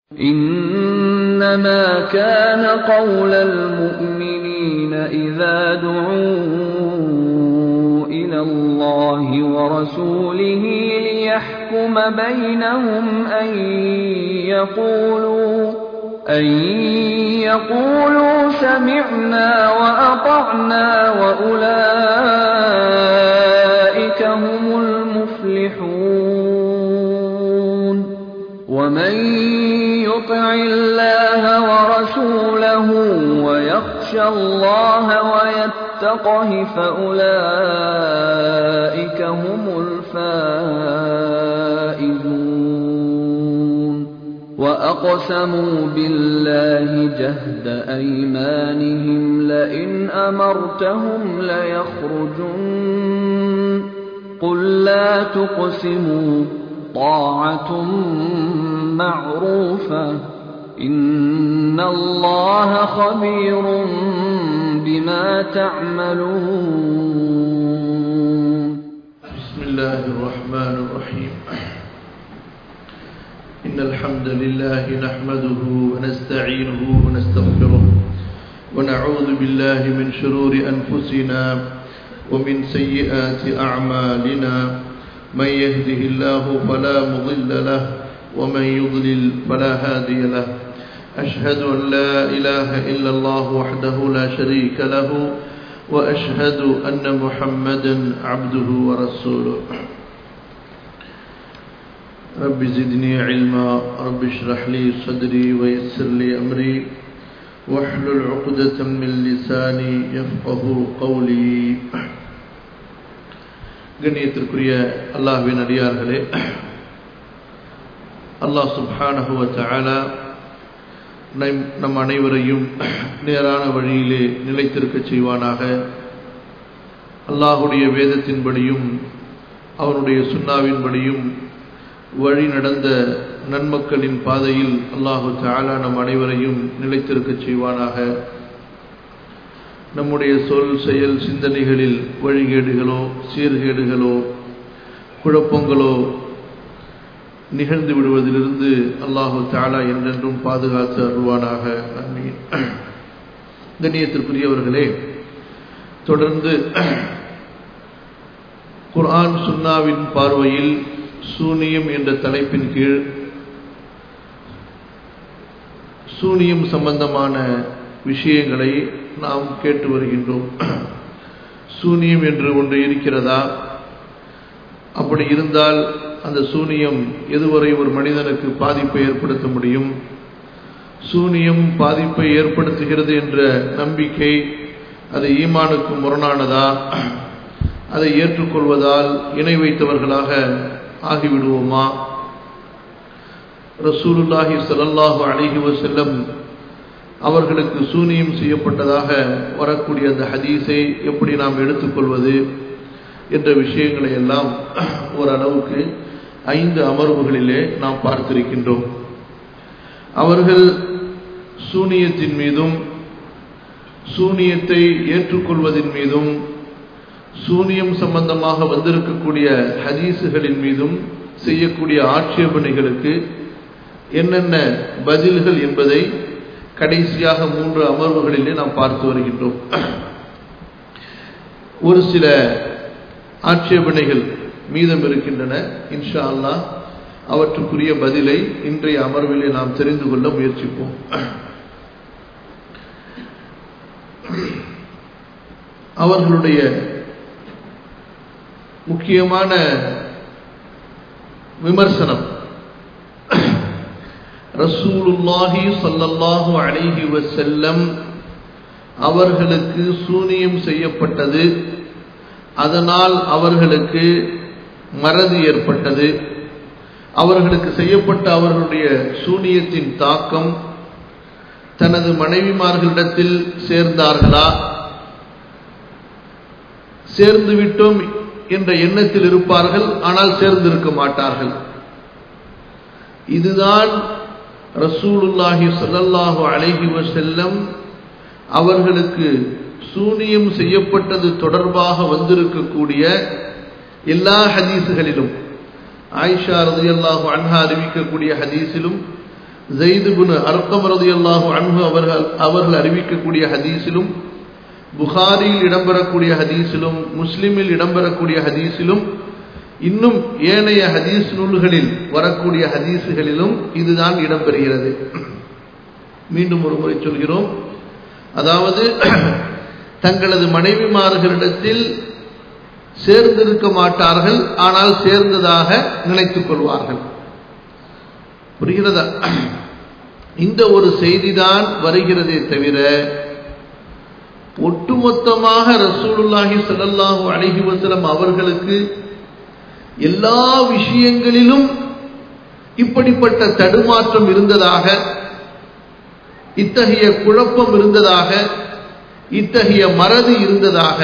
إنما كان قول المؤمنين إذا دعوا إلى الله ورسوله ليحكم بينهم أن يقولوا أن يقولوا سمعنا وأطعنا وأولئك هم المفلحون ومن يطع الله ورسوله ويخشى الله ويتقه فأولئك هم الفائزون وأقسموا بالله جهد أيمانهم لئن أمرتهم ليخرجن قل لا تقسموا طاعة معروفة إن الله خبير بما تعملون بسم الله الرحمن الرحيم إن الحمد لله نحمده ونستعينه ونستغفره ونعوذ بالله من شرور أنفسنا ومن سيئات أعمالنا من يهده الله فلا مضل له ومن يضلل فلا هادي له أشهد أن لا إله إلا الله وحده لا شريك له وأشهد أن محمدا عبده ورسوله رب زدني علما رب اشرح لي صدري ويسر لي أمري واحلل عقدة من لساني يفقه قولي கண்ணியத்திற்குரிய அல்லாஹ்வின் அடியார்களே அல்லாஹ் சுப்ஹானஹுவ தஆலா நம் அனைவரையும் நேரான வழியிலே நிலைத்திருக்க செய்வானாக அல்லாஹுடைய வேதத்தின்படியும் அவனுடைய சுண்ணாவின்படியும் வழி நடந்த நன்மக்களின் பாதையில் அல்லாஹு தாலா நம் அனைவரையும் நிலைத்திருக்க செய்வானாக நம்முடைய சொல் செயல் சிந்தனைகளில் வழிகேடுகளோ சீர்கேடுகளோ குழப்பங்களோ நிகழ்ந்து விடுவதிலிருந்து அல்லாஹு தாலா என்றென்றும் பாதுகாத்து அருள்வானாக அம்மீன் கண்ணியத்திற்குரியவர்களே தொடர்ந்து குர்ஆன் சுன்னாவின் பார்வையில் சூனியம் என்ற தலைப்பின் கீழ் சூனியம் சம்பந்தமான விஷயங்களை நாம் கேட்டு வருகின்றோம் சூனியம் என்று ஒன்று இருக்கிறதா அப்படி இருந்தால் அந்த சூனியம் எதுவரை ஒரு மனிதனுக்கு பாதிப்பை ஏற்படுத்த முடியும் சூனியம் பாதிப்பை ஏற்படுத்துகிறது என்ற நம்பிக்கை அது ஈமானுக்கு முரணானதா அதை ஏற்றுக்கொள்வதால் இணை வைத்தவர்களாக ஆகிவிடுவோமா ரசூலுல்லாஹி சல்லாஹூ அலிஹி வசல்லம் அவர்களுக்கு சூனியம் செய்யப்பட்டதாக வரக்கூடிய அந்த ஹதீஸை எப்படி நாம் எடுத்துக்கொள்வது என்ற விஷயங்களை எல்லாம் ஓரளவுக்கு ஐந்து அமர்வுகளிலே நாம் பார்த்திருக்கின்றோம் அவர்கள் சூனியத்தின் மீதும் சூனியத்தை ஏற்றுக்கொள்வதன் மீதும் சூனியம் சம்பந்தமாக வந்திருக்கக்கூடிய ஹதீஸுகளின் மீதும் செய்யக்கூடிய ஆட்சேபனைகளுக்கு என்னென்ன பதில்கள் என்பதை கடைசியாக மூன்று அமர்வுகளிலே நாம் பார்த்து வருகின்றோம் ஒரு சில ஆட்சேபனைகள் மீதம் இருக்கின்றன இன்ஷா அல்லா அவற்றுக்குரிய பதிலை இன்றைய அமர்விலே நாம் தெரிந்து கொள்ள முயற்சிப்போம் அவர்களுடைய முக்கியமான விமர்சனம் ரசூலுல்லாஹி சல்லல்லாஹு அலைஹி வசல்லம் அவர்களுக்கு சூனியம் செய்யப்பட்டது அதனால் அவர்களுக்கு மறதி ஏற்பட்டது அவர்களுக்கு செய்யப்பட்ட அவர்களுடைய சூனியத்தின் தாக்கம் தனது மனைவிமார்களிடத்தில் சேர்ந்தார்களா சேர்ந்து விட்டோம் என்ற எண்ணத்தில் இருப்பார்கள் ஆனால் சேர்ந்திருக்க மாட்டார்கள் இதுதான் ரசூலுல்லாஹி சொல்லல்லாஹு அலைஹி வசல்லம் அவர்களுக்கு சூனியம் செய்யப்பட்டது தொடர்பாக வந்திருக்கக்கூடிய எல்லா ஹதீஸுகளிலும் ஆயிஷா ரதியல்லாஹு அன்ஹா அறிவிக்கக்கூடிய ஹதீஸிலும் ஜெயிதுபுன் அர்க்கம் ரதியல்லாஹு அன்ஹு அவர்கள் அவர்கள் அறிவிக்கக்கூடிய ஹதீஸிலும் புகாரியில் இடம்பெறக்கூடிய ஹதீஸிலும் முஸ்லிமில் இடம்பெறக்கூடிய ஹதீஸிலும் இன்னும் ஏனைய ஹதீஸ் நூல்களில் வரக்கூடிய ஹதீஸுகளிலும் இதுதான் இடம்பெறுகிறது மீண்டும் ஒரு முறை சொல்கிறோம் அதாவது தங்களது மனைவிமார்களிடத்தில் சேர்ந்திருக்க மாட்டார்கள் ஆனால் சேர்ந்ததாக நினைத்துக் கொள்வார்கள் புரிகிறதா இந்த ஒரு செய்திதான் வருகிறதே தவிர ஒட்டுமொத்தமாக ரசூலுல்லாஹி ஸல்லல்லாஹு அலைஹி வஸல்லம் அவர்களுக்கு எல்லா விஷயங்களிலும் இப்படிப்பட்ட தடுமாற்றம் இருந்ததாக இத்தகைய குழப்பம் இருந்ததாக இத்தகைய மறதி இருந்ததாக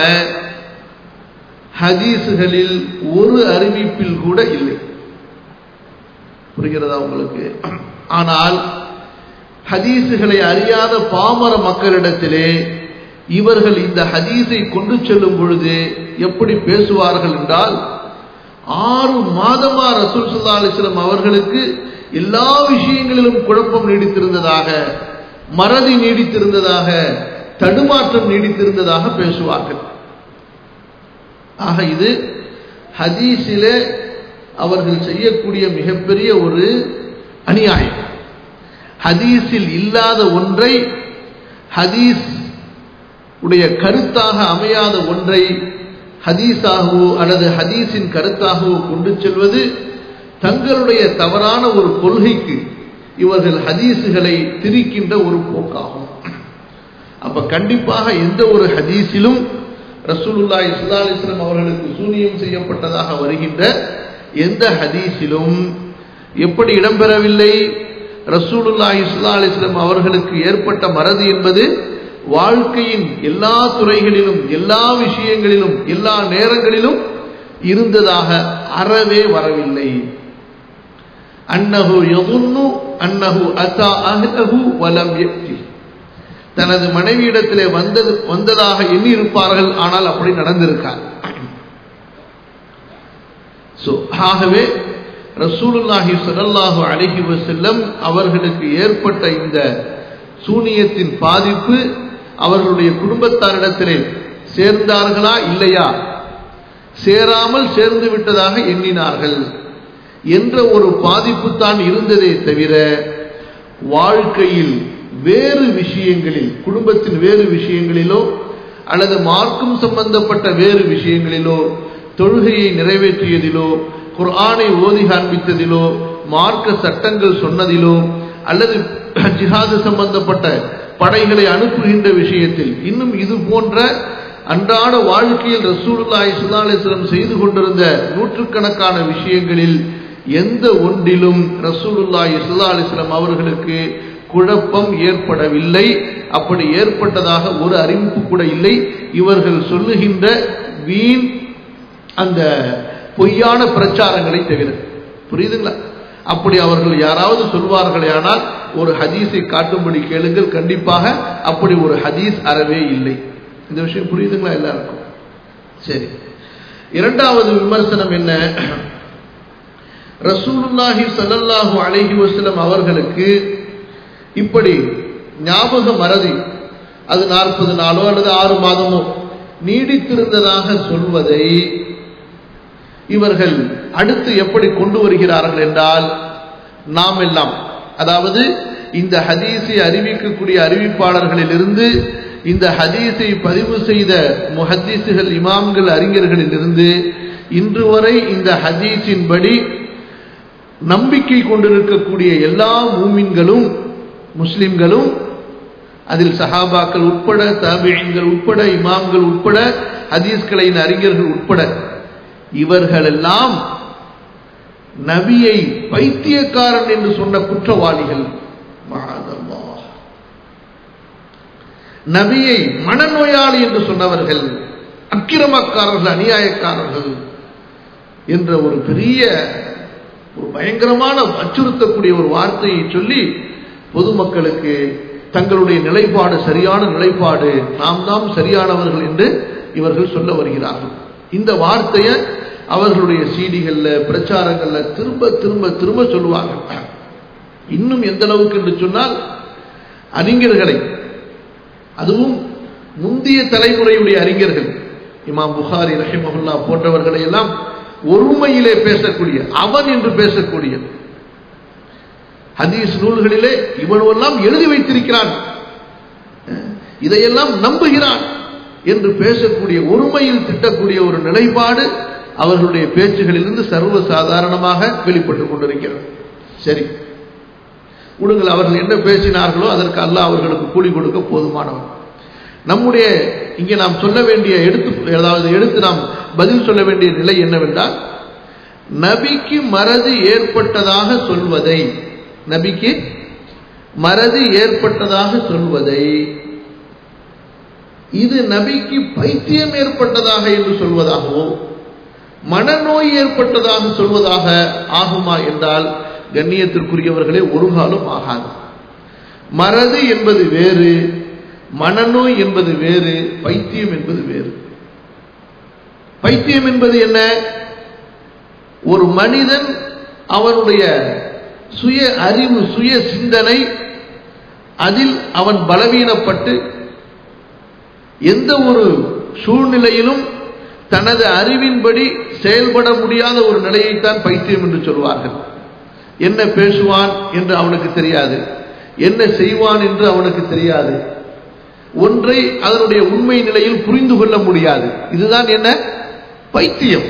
ஹதீஸுகளில் ஒரு அறிவிப்பில் கூட இல்லை புரிகிறதா உங்களுக்கு ஆனால் ஹதீஸுகளை அறியாத பாமர மக்களிடத்திலே இவர்கள் இந்த ஹதீஸை கொண்டு செல்லும் பொழுது எப்படி பேசுவார்கள் என்றால் ஆறு மாதமா ரசூல் சுல்லா அலிஸ்லம் அவர்களுக்கு எல்லா விஷயங்களிலும் குழப்பம் நீடித்திருந்ததாக மறதி நீடித்திருந்ததாக தடுமாற்றம் நீடித்திருந்ததாக பேசுவார்கள் ஆக இது ஹதீஸிலே அவர்கள் செய்யக்கூடிய மிகப்பெரிய ஒரு அநியாயம் ஹதீஸில் இல்லாத ஒன்றை ஹதீஸ் உடைய கருத்தாக அமையாத ஒன்றை ஹதீஸாகவோ அல்லது ஹதீஸின் கருத்தாகவோ கொண்டு செல்வது தங்களுடைய தவறான ஒரு கொள்கைக்கு இவர்கள் ஹதீஸுகளை திரிக்கின்ற ஒரு போக்காகும் அப்ப கண்டிப்பாக எந்த ஒரு ஹதீஸிலும் ரசூலுல்லா இஸ்லா அலிஸ்லாம் அவர்களுக்கு சூனியம் செய்யப்பட்டதாக வருகின்ற எந்த ஹதீஸிலும் எப்படி இடம்பெறவில்லை ரசூலுல்லா இஸ்லா அலிஸ்லாம் அவர்களுக்கு ஏற்பட்ட மறதி என்பது வாழ்க்கையின் எல்லா துறைகளிலும் எல்லா விஷயங்களிலும் எல்லா நேரங்களிலும் இருந்ததாக அறவே வரவில்லை அன்னஹு யதுன்னு அன்னஹு அத்தா அஹ்லஹு வலம் யக்தி தனது மனைவியிடத்திலே வந்தது வந்ததாக எண்ணி இருப்பார்கள் ஆனால் அப்படி நடந்திருக்கார் ஸோ ஆகவே ரசூலுல்லாஹி ஸல்லல்லாஹு அலைஹி வஸல்லம் அவர்களுக்கு ஏற்பட்ட இந்த சூனியத்தின் பாதிப்பு அவர்களுடைய குடும்பத்தாரிடத்திலே சேர்ந்தார்களா இல்லையா சேராமல் சேர்ந்து விட்டதாக எண்ணினார்கள் என்ற ஒரு பாதிப்பு தான் இருந்ததே தவிர வாழ்க்கையில் வேறு விஷயங்களில் குடும்பத்தின் வேறு விஷயங்களிலோ அல்லது மார்க்கம் சம்பந்தப்பட்ட வேறு விஷயங்களிலோ தொழுகையை நிறைவேற்றியதிலோ குர்ஆனை ஓதி காண்பித்ததிலோ மார்க்க சட்டங்கள் சொன்னதிலோ அல்லது ஜிஹாது சம்பந்தப்பட்ட படைகளை அனுப்புகின்ற விஷயத்தில் இன்னும் இது போன்ற அன்றாட வாழ்க்கையில் ரசூலுல்லாஹி ஸல்லல்லாஹு அலைஹி வஸல்லம் செய்து கொண்டிருந்த நூற்றுக்கணக்கான விஷயங்களில் எந்த ஒன்றிலும் ரசூலுல்லாஹி ஸல்லல்லாஹு அலைஹி வஸல்லம் அவர்களுக்கு குழப்பம் ஏற்படவில்லை அப்படி ஏற்பட்டதாக ஒரு அறிவிப்பு கூட இல்லை இவர்கள் சொல்லுகின்ற வீண் அந்த பொய்யான பிரச்சாரங்களை தவிர புரியுதுங்களா அப்படி அவர்கள் யாராவது சொல்வார்களே ஆனால் ஒரு ஹதீஸை காட்டும்படி கேளுங்கள் கண்டிப்பாக அப்படி ஒரு ஹதீஸ் அறவே இல்லை இந்த விஷயம் புரியுதுங்களா எல்லாருக்கும் சரி இரண்டாவது விமர்சனம் என்ன ரசூலுல்லாஹி ஸல்லல்லாஹு அலைஹி வஸல்லம் அவர்களுக்கு இப்படி ஞாபக மறதி அது நாற்பது நாளோ அல்லது ஆறு மாதமோ நீடித்திருந்ததாக சொல்வதை இவர்கள் அடுத்து எப்படி கொண்டு வருகிறார்கள் என்றால் நாம் எல்லாம் அதாவது இந்த ஹதீஸை அறிவிக்கக்கூடிய அறிவிப்பாளர்களிலிருந்து இந்த ஹதீஸை பதிவு செய்த முஹத்தீசுகள் இமாம்கள் அறிஞர்களிலிருந்து இன்று வரை இந்த ஹதீஸின்படி நம்பிக்கை கொண்டிருக்கக்கூடிய எல்லா மூமின்களும் முஸ்லிம்களும் அதில் சஹாபாக்கள் உட்பட தாபியங்கள் உட்பட இமாம்கள் உட்பட ஹதீஸ்களின் அறிஞர்கள் உட்பட இவர்களெல்லாம் நபியை பைத்தியக்காரன் என்று சொன்ன குற்றவாளிகள் நபியை மனநோயாளி என்று சொன்னவர்கள் அக்கிரமக்காரர்கள் அநியாயக்காரர்கள் என்ற ஒரு பெரிய ஒரு பயங்கரமான அச்சுறுத்தக்கூடிய ஒரு வார்த்தையை சொல்லி பொதுமக்களுக்கு தங்களுடைய நிலைப்பாடு சரியான நிலைப்பாடு நாம் தான் சரியானவர்கள் என்று இவர்கள் சொல்ல வருகிறார்கள் இந்த வார்த்தையை அவர்களுடைய சீடிகள்ல பிரச்சாரங்கள்ல திரும்ப திரும்ப திரும்ப சொல்லுவாங்க இன்னும் எந்த அளவுக்கு என்று சொன்னால் அறிஞர்களை அதுவும் முந்தைய தலைமுறையுடைய அறிஞர்கள் இமாம் புகாரி ரஹிமஹுல்லா போன்றவர்களை எல்லாம் ஒருமையிலே பேசக்கூடிய அவன் என்று பேசக்கூடிய ஹதீஸ் நூல்களிலே இவனெல்லாம் எழுதி வைத்திருக்கிறான் இதையெல்லாம் நம்புகிறான் என்று பேசக்கூடிய ஒருமையில் திட்டக்கூடிய ஒரு நிலைப்பாடு அவர்களுடைய பேச்சுகளிலிருந்து சர்வ சாதாரணமாக வெளிப்பட்டுக் கொண்டிருக்கிறது சரி விடுங்கள் அவர்கள் என்ன பேசினார்களோ அதற்கு அல்லாஹ் அவர்களுக்கு கூலி கொடுக்க போதுமானவன் நம்முடைய இங்கே நாம் சொல்ல வேண்டிய எடுத்து அதாவது எடுத்து நாம் பதில் சொல்ல வேண்டிய நிலை என்னவென்றால் நபிக்கு மறதி ஏற்பட்டதாக சொல்வதை நபிக்கு மறதி ஏற்பட்டதாக சொல்வதை இது நபிக்கு பைத்தியம் ஏற்பட்டதாக என்று சொல்வதாகவோ மனநோய் ஏற்பட்டதாக சொல்வதாக ஆகுமா என்றால் கண்ணியத்திற்குரியவர்களே ஒரு காலம் ஆகாது மறதி என்பது வேறு மனநோய் என்பது வேறு பைத்தியம் என்பது வேறு பைத்தியம் என்பது என்ன ஒரு மனிதன் அவனுடைய சுய அறிவு சுய சிந்தனை அதில் அவன் பலவீனப்பட்டு எந்த ஒரு சூழ்நிலையிலும் தனது அறிவின்படி செயல்பட முடியாத ஒரு நிலையைத்தான் பைத்தியம் என்று சொல்வார்கள் என்ன பேசுவான் என்று அவனுக்கு தெரியாது என்ன செய்வான் என்று அவனுக்கு தெரியாது ஒன்றை அதனுடைய உண்மை நிலையில் புரிந்து கொள்ள முடியாது இதுதான் என்ன பைத்தியம்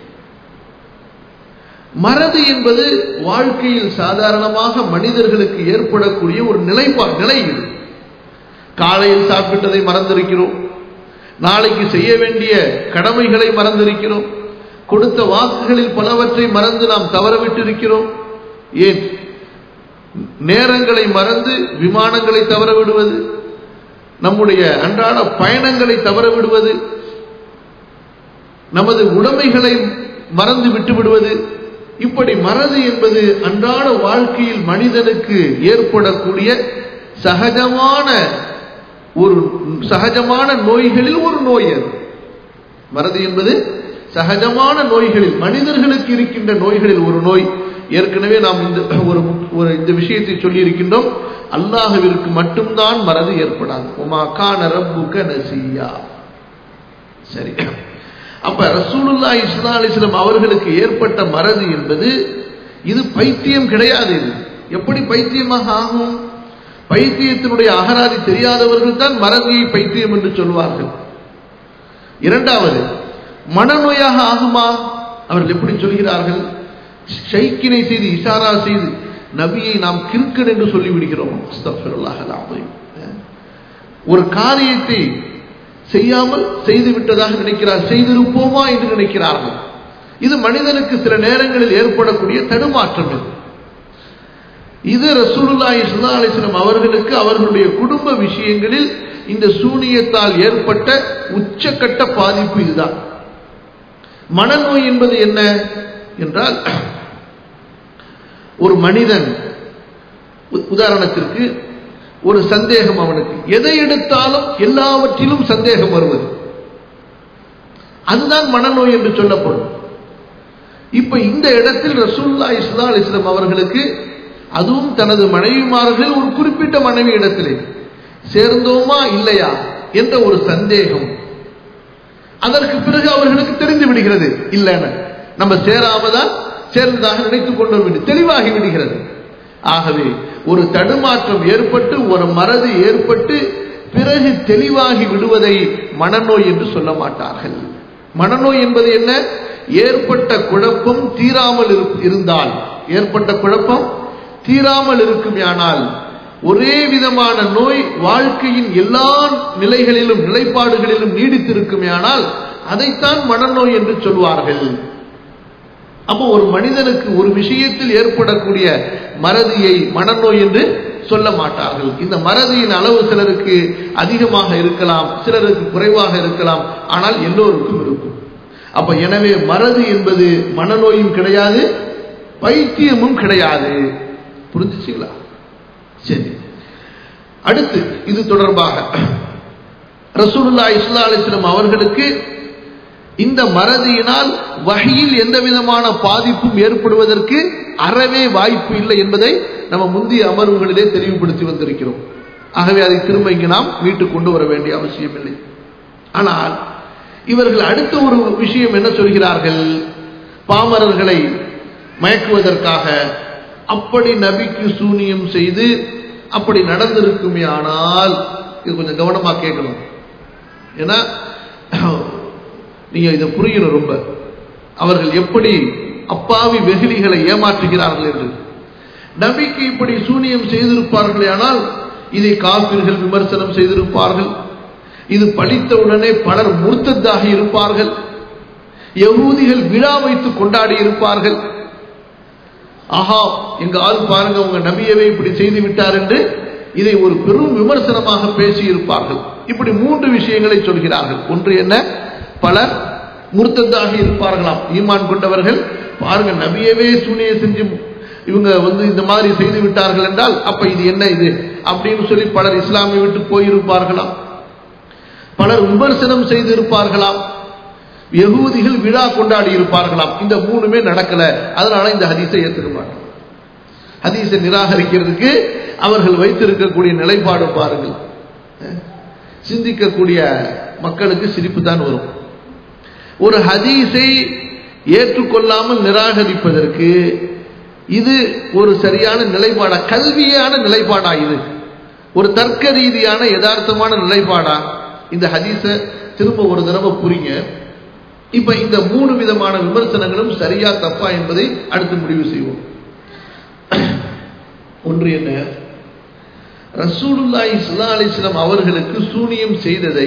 மறதி என்பது வாழ்க்கையில் சாதாரணமாக மனிதர்களுக்கு ஏற்படக்கூடிய ஒரு நிலைப்பா நிலை இது காலையில் சாப்பிட்டதை மறந்திருக்கிறோம் நாளைக்கு செய்ய வேண்டிய கடமைகளை மறந்திருக்கிறோம் கொடுத்த வாக்குகளில் பலவற்றை மறந்து நாம் தவறவிட்டிருக்கிறோம் ஏன் நேரங்களை மறந்து விமானங்களை தவற விடுவது நம்முடைய அன்றாட பயணங்களை தவற விடுவது நமது உடைமைகளை மறந்து விட்டு விடுவது இப்படி மறதி என்பது அன்றாட வாழ்க்கையில் மனிதனுக்கு ஏற்படக்கூடிய சகஜமான ஒரு சகஜமான நோய்களில் ஒரு நோய் அது மறதி என்பது சகஜமான நோய்களில் மனிதர்களுக்கு இருக்கின்ற நோய்களில் ஒரு நோய் ஏற்கனவே நாம் இந்த ஒரு ஒரு இந்த விஷயத்தை சொல்லி இருக்கின்றோம் அல்லாஹுவிற்கு மட்டும்தான் மறதி ஏற்படாது உமா கான ரப்புக நசியா சரி அப்ப ரசூலுல்லா இஸ்லா அலிஸ்லாம் அவர்களுக்கு ஏற்பட்ட மறதி என்பது இது பைத்தியம் கிடையாது இது எப்படி பைத்தியமாக ஆகும் பைத்தியத்தினுடைய அகராதி தெரியாதவர்கள் தான் மறதியை பைத்தியம் என்று சொல்வார்கள் இரண்டாவது மனநோயாக ஆகுமா அவர்கள் எப்படி சொல்கிறார்கள் ஷைக்கினை செய்து இஷாரா செய்து நபியை நாம் கிறுக்கன் என்று சொல்லிவிடுகிறோம் ஒரு காரியத்தை செய்யாமல் செய்து விட்டதாக நினைக்கிறார் செய்திருப்போமா என்று நினைக்கிறார்கள் இது மனிதனுக்கு சில நேரங்களில் ஏற்படக்கூடிய தடுமாற்றம் இது இது ரசூலுல்லாஹி ஸல்லல்லாஹு அலைஹி வஸல்லம் அவர்களுக்கு அவர்களுடைய குடும்ப விஷயங்களில் இந்த சூனியத்தால் ஏற்பட்ட உச்சக்கட்ட பாதிப்பு இதுதான் மனநோய் என்பது என்ன என்றால் ஒரு மனிதன் உதாரணத்திற்கு ஒரு சந்தேகம் அவனுக்கு எதை எடுத்தாலும் எல்லாவற்றிலும் சந்தேகம் வருவது அதுதான் மனநோய் என்று சொல்லப்படும் இப்ப இந்த இடத்தில் ரசூல்லா இஸ்லா அலிஸ்லாம் அவர்களுக்கு அதுவும் தனது மனைவிமார்கள் ஒரு குறிப்பிட்ட மனைவி இடத்திலே சேர்ந்தோமா இல்லையா என்ற ஒரு சந்தேகம் அதற்கு பிறகு அவர்களுக்கு தெரிந்து விடுகிறது இல்லைன்னு நம்ம சேராமதான் சேர்ந்ததாக நினைத்துக் கொண்டு தெளிவாகி விடுகிறது ஆகவே ஒரு தடுமாற்றம் ஏற்பட்டு ஒரு மறதி ஏற்பட்டு பிறகு தெளிவாகி விடுவதை மனநோய் என்று சொல்ல மாட்டார்கள் மனநோய் என்பது என்ன ஏற்பட்ட குழப்பம் தீராமல் இருந்தால் ஏற்பட்ட குழப்பம் தீராமல் இருக்குமேயானால் ஒரே விதமான நோய் வாழ்க்கையின் எல்லா நிலைகளிலும் நிலைப்பாடுகளிலும் நீடித்திருக்குமேயானால் அதைத்தான் மனநோய் என்று சொல்வார்கள் அப்போ ஒரு மனிதனுக்கு ஒரு விஷயத்தில் ஏற்படக்கூடிய மறதியை மனநோய் என்று சொல்ல மாட்டார்கள் இந்த மறதியின் அளவு சிலருக்கு அதிகமாக இருக்கலாம் சிலருக்கு குறைவாக இருக்கலாம் ஆனால் எல்லோருக்கும் இருக்கும் அப்ப எனவே மறதி என்பது மனநோயும் கிடையாது பைத்தியமும் கிடையாது புரிஞ்சுச்சுங்களா சரி அடுத்து இது தொடர்பாக ரசூலுல்லா இஸ்லா அலிஸ்லம் அவர்களுக்கு இந்த மறதியினால் வகையில் எந்த விதமான பாதிப்பும் ஏற்படுவதற்கு அறவே வாய்ப்பு இல்லை என்பதை நம்ம முந்தைய அமர்வுகளிலே தெளிவுபடுத்தி வந்திருக்கிறோம் ஆகவே அதை திரும்ப இங்கு நாம் மீட்டு கொண்டு வர வேண்டிய அவசியம் இல்லை ஆனால் இவர்கள் அடுத்த ஒரு விஷயம் என்ன சொல்கிறார்கள் பாமரர்களை மயக்குவதற்காக அப்படி நபிக்கு சூனியம் செய்து அப்படி நடந்திருக்குமே ஆனால் இது கொஞ்சம் கவனமா கேட்கணும் ஏன்னா நீங்க இதை புரியணும் ரொம்ப அவர்கள் எப்படி அப்பாவி வெகுளிகளை ஏமாற்றுகிறார்கள் என்று நபிக்கு இப்படி சூனியம் செய்திருப்பார்களே ஆனால் இதை காப்பீர்கள் விமர்சனம் செய்திருப்பார்கள் இது படித்தவுடனே பலர் முர்த்ததாக இருப்பார்கள் யகூதிகள் விழா வைத்து கொண்டாடி இருப்பார்கள் ஆஹா எங்க ஆள் பாருங்க உங்க நபியவே இப்படி செய்து விட்டார் என்று இதை ஒரு பெரும் விமர்சனமாக பேசி இருப்பார்கள் இப்படி மூன்று விஷயங்களை சொல்கிறார்கள் ஒன்று என்ன பலர் முர்த்ததாக இருப்பார்களாம் ஈமான் கொண்டவர்கள் பாருங்க நபியவே சூனிய செஞ்சு இவங்க வந்து இந்த மாதிரி செய்து விட்டார்கள் என்றால் அப்ப இது என்ன இது அப்படின்னு சொல்லி பலர் இஸ்லாமை விட்டு போயிருப்பார்களாம் பலர் விமர்சனம் செய்து இருப்பார்களாம் யகூதிகள் விழா கொண்டாடி இருப்பார்களாம் இந்த மூணுமே நடக்கல அதனால இந்த ஹதீஸை ஏற்றுக்க மாட்டோம் ஹதீஸை நிராகரிக்கிறதுக்கு அவர்கள் வைத்திருக்கக்கூடிய நிலைப்பாடு பாருங்கள் சிந்திக்கக்கூடிய மக்களுக்கு சிரிப்பு தான் வரும் ஒரு ஹதீஸை ஏற்றுக்கொள்ளாமல் நிராகரிப்பதற்கு இது ஒரு சரியான நிலைப்பாடா கல்வியான நிலைப்பாடா இது ஒரு தர்க்க ரீதியான யதார்த்தமான நிலைப்பாடா இந்த ஹதீஸ திரும்ப ஒரு தடவை புரிங்க இப்ப இந்த மூணு விதமான விமர்சனங்களும் சரியா தப்பா என்பதை அடுத்து முடிவு செய்வோம் ஒன்று என்ன ரசூலுல்லாஹி சுல்லா அலிஸ்லாம் அவர்களுக்கு சூனியம் செய்ததை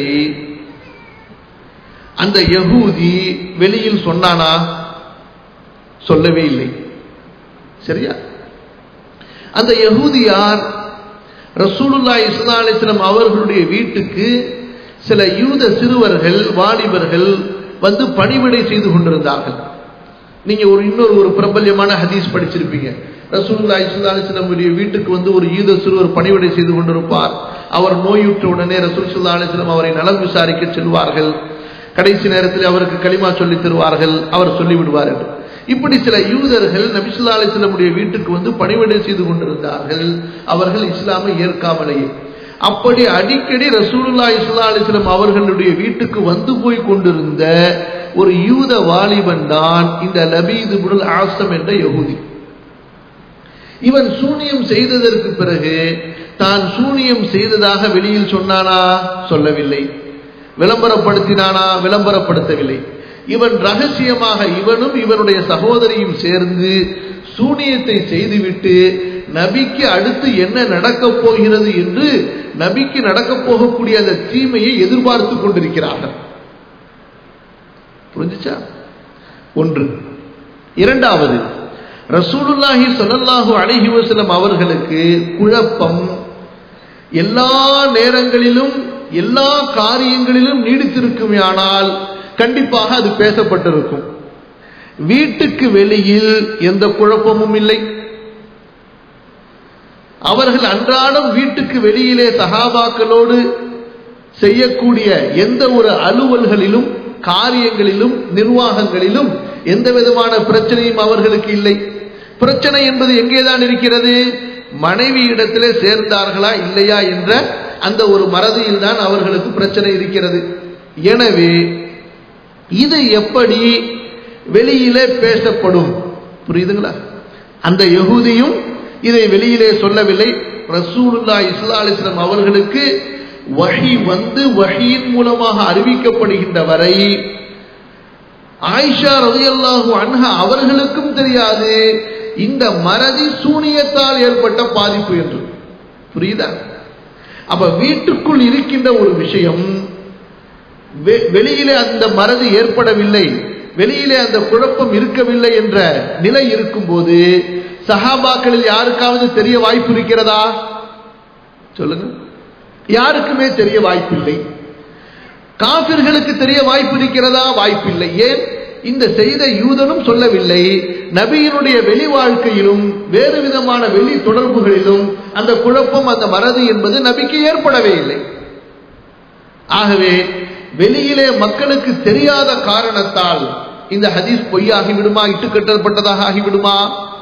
அந்த யகூதி வெளியில் சொன்னானா சொல்லவே இல்லை சரியா அந்த யகூதியார் ரசூலுல்லா இஸ்லா அலிஸ்லாம் அவர்களுடைய வீட்டுக்கு சில யூத சிறுவர்கள் வாலிபர்கள் வந்து பணிவிடை செய்து கொண்டிருந்தார்கள் நீங்க ஒரு இன்னொரு ஒரு பிரபல்யமான ஹதீஸ் படிச்சிருப்பீங்க ரசூல்லா இஸ்லா அலிஸ்லமுடைய வீட்டுக்கு வந்து ஒரு யூத சிறுவர் பணிவிடை செய்து கொண்டிருப்பார் அவர் நோயுற்ற உடனே ரசூல் சுல்லா அலிஸ்லாம் அவரை நலம் விசாரிக்க செல்வார்கள் கடைசி நேரத்தில் அவருக்கு களிமா சொல்லி தருவார்கள் அவர் சொல்லிவிடுவார் என்று இப்படி சில யூதர்கள் நபிசுல்லா அலிஸ்லமுடைய வீட்டுக்கு வந்து பணிவிடை செய்து கொண்டிருந்தார்கள் அவர்கள் இஸ்லாமை ஏற்காமலேயே அப்படி அடிக்கடி ரசூலுல்லா இஸ்லா அலிஸ்லாம் அவர்களுடைய வீட்டுக்கு வந்து போய் கொண்டிருந்த ஒரு யூத வாலிபன் தான் இந்த லபீது புடல் ஆசம் என்ற யகுதி இவன் சூனியம் செய்ததற்கு பிறகு தான் சூனியம் செய்ததாக வெளியில் சொன்னானா சொல்லவில்லை விளம்பரப்படுத்தினானா விளம்பரப்படுத்தவில்லை இவன் ரகசியமாக இவனும் இவனுடைய சகோதரியும் சேர்ந்து சூனியத்தை செய்துவிட்டு நபிக்கு அடுத்து என்ன நடக்கப் போகிறது என்று நபிக்கு நடக்கப் போகக்கூடிய அந்த தீமையை எதிர்பார்த்து கொண்டிருக்கிறார்கள் புரிஞ்சுச்சா ஒன்று இரண்டாவது ரசூலுல்லாஹி சொல்லல்லாஹு அழகி வசலம் அவர்களுக்கு குழப்பம் எல்லா நேரங்களிலும் எல்லா காரியங்களிலும் நீடித்திருக்குமே ஆனால் கண்டிப்பாக அது பேசப்பட்டிருக்கும் வீட்டுக்கு வெளியில் எந்த குழப்பமும் இல்லை அவர்கள் அன்றாடம் வீட்டுக்கு வெளியிலே சகாபாக்களோடு செய்யக்கூடிய எந்த ஒரு அலுவல்களிலும் காரியங்களிலும் நிர்வாகங்களிலும் எந்த விதமான பிரச்சனையும் அவர்களுக்கு இல்லை பிரச்சனை என்பது எங்கேதான் இருக்கிறது மனைவி இடத்திலே சேர்ந்தார்களா இல்லையா என்ற அந்த ஒரு மறதியில் தான் அவர்களுக்கு பிரச்சனை இருக்கிறது எனவே இது எப்படி வெளியிலே பேசப்படும் புரியுதுங்களா அந்த யகுதியும் இதை வெளியிலே சொல்லவில்லை ரசூலுல்லா இஸ்லா அலிஸ்லாம் அவர்களுக்கு வஹி வந்து வஹியின் மூலமாக அறிவிக்கப்படுகின்ற வரை ஆயிஷா ரதியல்லாஹு அன்ஹா அவர்களுக்கும் தெரியாது இந்த மறதி சூனியத்தால் ஏற்பட்ட பாதிப்பு என்று புரியுதா அப்ப வீட்டுக்குள் இருக்கின்ற ஒரு விஷயம் வெளியிலே அந்த மறதி ஏற்படவில்லை வெளியிலே அந்த குழப்பம் இருக்கவில்லை என்ற நிலை இருக்கும்போது சஹாபாக்களில் யாருக்காவது தெரிய வாய்ப்பு இருக்கிறதா சொல்லுங்க யாருக்குமே தெரிய வாய்ப்பில்லை காபிர்களுக்கு தெரிய வாய்ப்பு இருக்கிறதா வாய்ப்பில்லை ஏன் இந்த செய்த யூதனும் சொல்லவில்லை நபியினுடைய வெளி வாழ்க்கையிலும் வேறு விதமான வெளி தொடர்புகளிலும் அந்த குழப்பம் அந்த மறதி என்பது நபிக்கு ஏற்படவே இல்லை ஆகவே வெளியிலே மக்களுக்கு தெரியாத காரணத்தால் இந்த ஹதீஸ் பொய்யாகி விடுமா இட்டு கட்டப்பட்டதாக ஆகிவிடுமா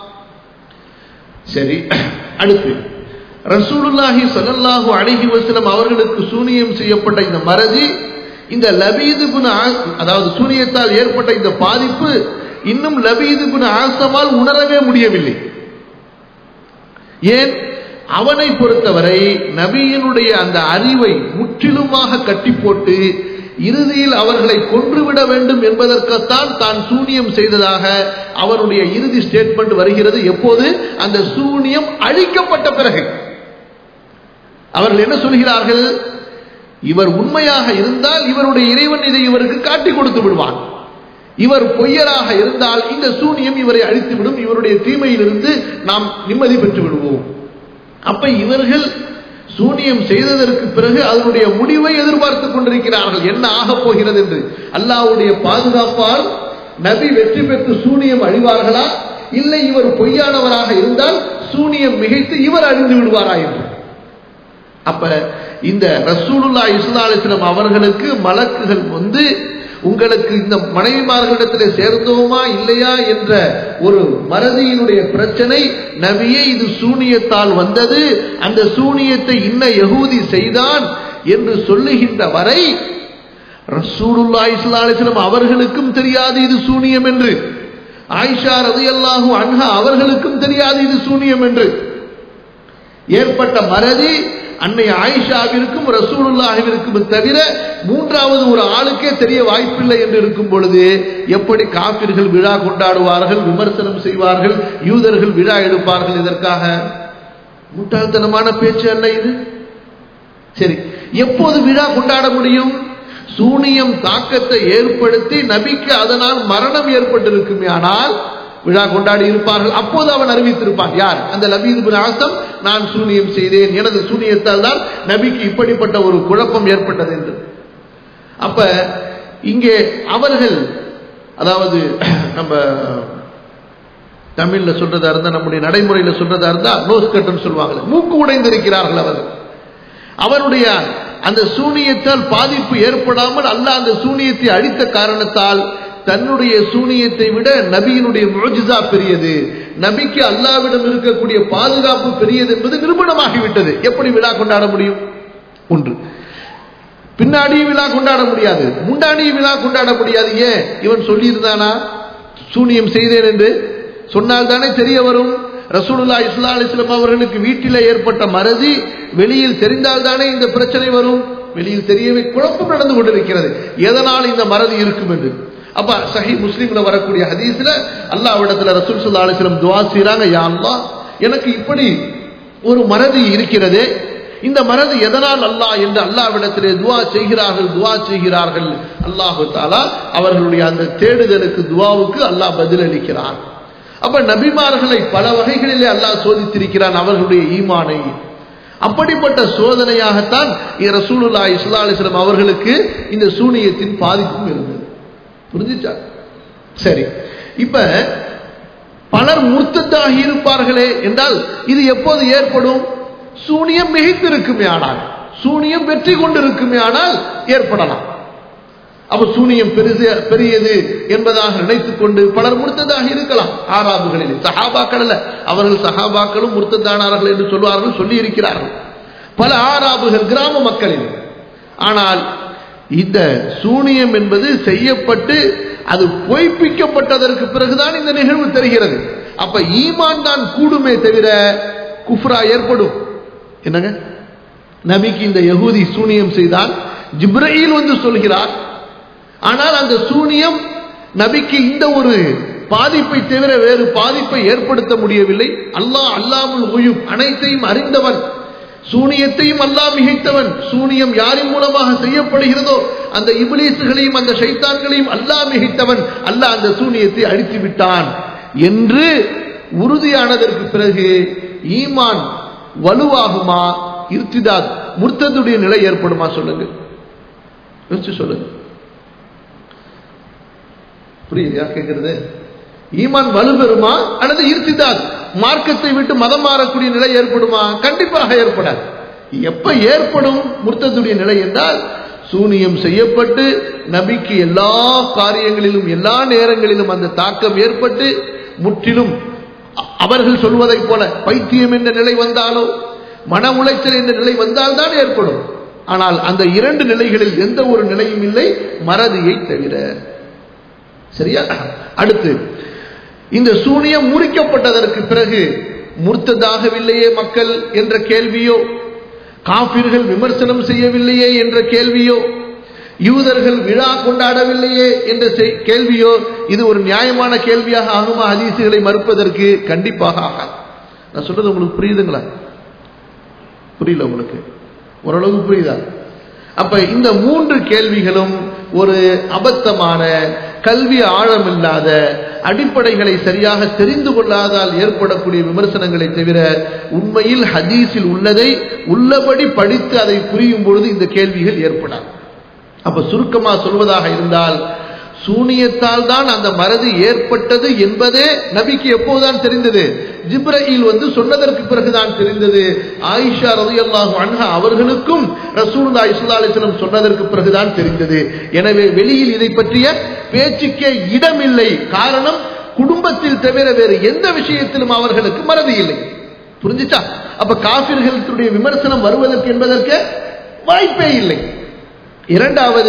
சரி அடுத்து ரசூலுல்லாஹி ஸல்லல்லாஹு அலைஹி வஸல்லம் அவர்களுக்கு சூனியம் செய்யப்பட்ட இந்த மறதி இந்த லபீது குண அதாவது சூனியத்தால் ஏற்பட்ட இந்த பாதிப்பு இன்னும் லபீது குண ஆசமால் உணரவே முடியவில்லை ஏன் அவனை பொறுத்தவரை நபியினுடைய அந்த அறிவை முற்றிலுமாக கட்டி போட்டு இறுதியில் அவர்களை கொன்றுவிட வேண்டும் என்பதற்குத்தான் தான் சூனியம் செய்ததாக அவருடைய இறுதி ஸ்டேட்மெண்ட் வருகிறது எப்போது அந்த சூனியம் அழிக்கப்பட்ட பிறகு அவர்கள் என்ன சொல்கிறார்கள் இவர் உண்மையாக இருந்தால் இவருடைய இறைவன் இதை இவருக்கு காட்டி கொடுத்து விடுவான் இவர் பொய்யராக இருந்தால் இந்த சூனியம் இவரை அழித்துவிடும் இவருடைய தீமையிலிருந்து நாம் நிம்மதி பெற்று விடுவோம் அப்ப இவர்கள் சூனியம் செய்ததற்கு பிறகு அதனுடைய முடிவை எதிர்பார்த்துக் கொண்டிருக்கிறார்கள் என்ன ஆகப் போகிறது என்று அல்லாவுடைய பாதுகாப்பால் நபி வெற்றி பெற்று சூனியம் அழிவார்களா இல்லை இவர் பொய்யானவராக இருந்தால் சூனியம் மிகைத்து இவர் அழிந்து விடுவாரா என்று அப்ப இந்த ரசூலுல்லா இஸ்லாலிஸ்லம் அவர்களுக்கு மலக்குகள் வந்து உங்களுக்கு இந்த மனைவிமார்களிடத்தில் சேர்ந்தோமா இல்லையா என்ற ஒரு மறதியினுடைய பிரச்சனை நபியே இது சூனியத்தால் வந்தது அந்த சூனியத்தை இன்ன யகூதி செய்தான் என்று சொல்லுகின்ற வரை ரசூலுல்லா இஸ்லாலிஸ்லம் அவர்களுக்கும் தெரியாது இது சூனியம் என்று ஆயிஷா ரதியல்லாஹு அன்ஹா அவர்களுக்கும் தெரியாது இது சூனியம் என்று ஏற்பட்ட மறதி அன்னை ஆயிஷாவிற்கும் ரசூலுல்லாஹிற்கும் தவிர மூன்றாவது ஒரு ஆளுக்கே தெரிய வாய்ப்பில்லை என்று இருக்கும் பொழுது எப்படி காப்பிர்கள் விழா கொண்டாடுவார்கள் விமர்சனம் செய்வார்கள் யூதர்கள் விழா எடுப்பார்கள் இதற்காக முட்டாள்தனமான பேச்சு அல்ல இது சரி எப்போது விழா கொண்டாட முடியும் சூனியம் தாக்கத்தை ஏற்படுத்தி நபிக்கு அதனால் மரணம் ஏற்பட்டிருக்குமே ஆனால் விழா கொண்டாடி இருப்பார்கள் அப்போது அவன் அறிவித்திருப்பான் யார் அந்த லபீது ஆசம் நான் சூனியம் செய்தேன் எனது சூனியத்தால் தான் நபிக்கு இப்படிப்பட்ட ஒரு குழப்பம் ஏற்பட்டது என்று அப்ப இங்கே அவர்கள் அதாவது நம்ம தமிழ்ல சொல்றதா இருந்தா நம்முடைய நடைமுறையில சொல்றதா இருந்தா நோஸ் கட்டுன்னு சொல்லுவாங்க மூக்கு உடைந்திருக்கிறார்கள் அவர்கள் அவருடைய அந்த சூனியத்தால் பாதிப்பு ஏற்படாமல் அல்ல அந்த சூனியத்தை அடித்த காரணத்தால் தன்னுடைய சூனியத்தை விட நபியினுடைய முஜிசா பெரியது நபிக்கு அல்லாவிடம் இருக்கக்கூடிய பாதுகாப்பு பெரியது என்பது நிரூபணமாகிவிட்டது எப்படி விழா கொண்டாட முடியும் ஒன்று பின்னாடி விழா கொண்டாட முடியாது முன்னாடி விழா கொண்டாட முடியாது ஏன் இவன் சொல்லியிருந்தானா சூனியம் செய்தேன் என்று சொன்னால் தானே தெரிய வரும் ரசூலுல்லா இஸ்லா அலிஸ்லாம் அவர்களுக்கு வீட்டில் ஏற்பட்ட மறதி வெளியில் தெரிந்தால் தானே இந்த பிரச்சனை வரும் வெளியில் தெரியவே குழப்பம் நடந்து கொண்டிருக்கிறது எதனால் இந்த மறதி இருக்கும் என்று அப்ப சஹி முஸ்லீம்ல வரக்கூடிய ஹதீஸ்ல அல்லாவிடத்துல ரசூல் சுல்லா அலிஸ்லம் துவா செய்யறாங்க யா அல்லா எனக்கு இப்படி ஒரு மறதி இருக்கிறது இந்த மறதி எதனால் அல்லாஹ் என்று அல்லாவிடத்திலே துவா செய்கிறார்கள் துவா செய்கிறார்கள் அல்லாஹு தாலா அவர்களுடைய அந்த தேடுதலுக்கு துவாவுக்கு அல்லாஹ் பதிலளிக்கிறான் அப்ப நபிமார்களை பல வகைகளிலே அல்லாஹ் சோதித்திருக்கிறான் அவர்களுடைய ஈமானை அப்படிப்பட்ட சோதனையாகத்தான் ரசூலுல்லா இஸ்லா அலிஸ்லாம் அவர்களுக்கு இந்த சூனியத்தின் பாதிப்பும் இருந்தது புரிஞ்சுச்சா சரி இப்ப பலர் முர்த்தத்தாகி இருப்பார்களே என்றால் இது எப்போது ஏற்படும் சூனியம் மிகைத்திருக்குமே ஆனால் சூனியம் வெற்றி கொண்டிருக்குமே ஆனால் ஏற்படலாம் அப்ப சூனியம் பெருசு பெரியது என்பதாக நினைத்துக் கொண்டு பலர் முர்த்ததாக இருக்கலாம் ஆறாபுகளில் சஹாபாக்கள் அல்ல அவர்கள் சஹாபாக்களும் முர்த்ததானார்கள் என்று சொல்வார்கள் சொல்லி இருக்கிறார்கள் பல ஆறாபுகள் கிராம மக்களில் ஆனால் இந்த சூனியம் என்பது செய்யப்பட்டு அது பொய்ப்பிக்கப்பட்டதற்கு பிறகுதான் இந்த நிகழ்வு தெரிகிறது அப்ப ஈமான் தான் கூடுமே தவிர குஃப்ரா ஏற்படும் என்னங்க நபிக்கு இந்த யகூதி சூனியம் செய்தான் ஜிப்ரயில் வந்து சொல்கிறார் ஆனால் அந்த சூனியம் நபிக்கு இந்த ஒரு பாதிப்பை தவிர வேறு பாதிப்பை ஏற்படுத்த முடியவில்லை அல்லாஹ் அல்லாமல் ஒயும் அனைத்தையும் அறிந்தவன் சூனியத்தையும் அல்லாஹ் மிகைத்தவன் சூனியம் யாரின் மூலமாக செய்யப்படுகிறதோ அந்த இபிலீசுகளையும் அந்த சைத்தான்களையும் அல்லாஹ் மிகைத்தவன் அல்லாஹ் அந்த சூனியத்தை அழித்து விட்டான் என்று உறுதியானதற்கு பிறகு ஈமான் வலுவாகுமா இருத்திதாத் முர்த்ததுடைய நிலை ஏற்படுமா சொல்லுங்க யோசிச்சு சொல்லுங்க புரியுதா கேட்கிறது ஈமான் வலுப்பெறுமா அல்லது இருத்திதாத் மார்க்கத்தை விட்டு மதம் மாறக்கூடிய நிலை ஏற்படுமா கண்டிப்பாக ஏற்படாது எப்ப ஏற்படும் முர்த்தத்துடைய நிலை என்றால் சூனியம் செய்யப்பட்டு நபிக்கு எல்லா காரியங்களிலும் எல்லா நேரங்களிலும் அந்த தாக்கம் ஏற்பட்டு முற்றிலும் அ- அவர்கள் சொல்வதைப் போல பைத்தியம் என்ற நிலை வந்தாலோ மன உளைச்சல் என்ற நிலை வந்தால்தான் ஏற்படும் ஆனால் அந்த இரண்டு நிலைகளில் எந்த ஒரு நிலையும் இல்லை மறதியை தவிர சரியா அடுத்து இந்த சூனியம் முறிக்கப்பட்டதற்கு பிறகு முர்த்ததாகவில்லையே மக்கள் என்ற கேள்வியோ காபிர்கள் விமர்சனம் செய்யவில்லையே என்ற கேள்வியோ யூதர்கள் விழா கொண்டாடவில்லையே என்ற செய்- கேள்வியோ இது ஒரு நியாயமான கேள்வியாக ஆகுமா ஹதீசுகளை மறுப்பதற்கு கண்டிப்பாக ஆகாது நான் சொல்றது உங்களுக்கு புரியுதுங்களா புரியல உங்களுக்கு ஓரளவுக்கு புரியுதா அப்ப இந்த மூன்று கேள்விகளும் ஒரு அபத்தமான கல்வி ஆழமில்லாத அடிப்படைகளை சரியாக தெரிந்து கொள்ளாதால் ஏற்படக்கூடிய விமர்சனங்களை தவிர உண்மையில் ஹதீஸில் உள்ளதை உள்ளபடி படித்து அதை புரியும் பொழுது இந்த கேள்விகள் ஏற்படாது அப்ப சுருக்கமா சொல்வதாக இருந்தால் சூனியத்தால் தான் அந்த மறதி ஏற்பட்டது என்பதே நபிக்கு எப்போதுதான் தெரிந்தது ஜிப்ரயில் வந்து சொன்னதற்கு பிறகுதான் தெரிந்தது ஆயிஷா ரலியல்லாஹு அன்ஹா அவர்களுக்கும் ரசூலுல்லாஹி ஸல்லல்லாஹு அலைஹி வஸல்லம் சொன்னதற்கு பிறகுதான் தெரிந்தது எனவே வெளியில் இதை பற்றிய பேச்சுக்கே இடமில்லை காரணம் குடும்பத்தில் தவிர வேறு எந்த விஷயத்திலும் அவர்களுக்கு மறதி இல்லை புரிஞ்சுச்சா அப்ப காபிர்களுடைய விமர்சனம் வருவதற்கு என்பதற்கு வாய்ப்பே இல்லை இரண்டாவது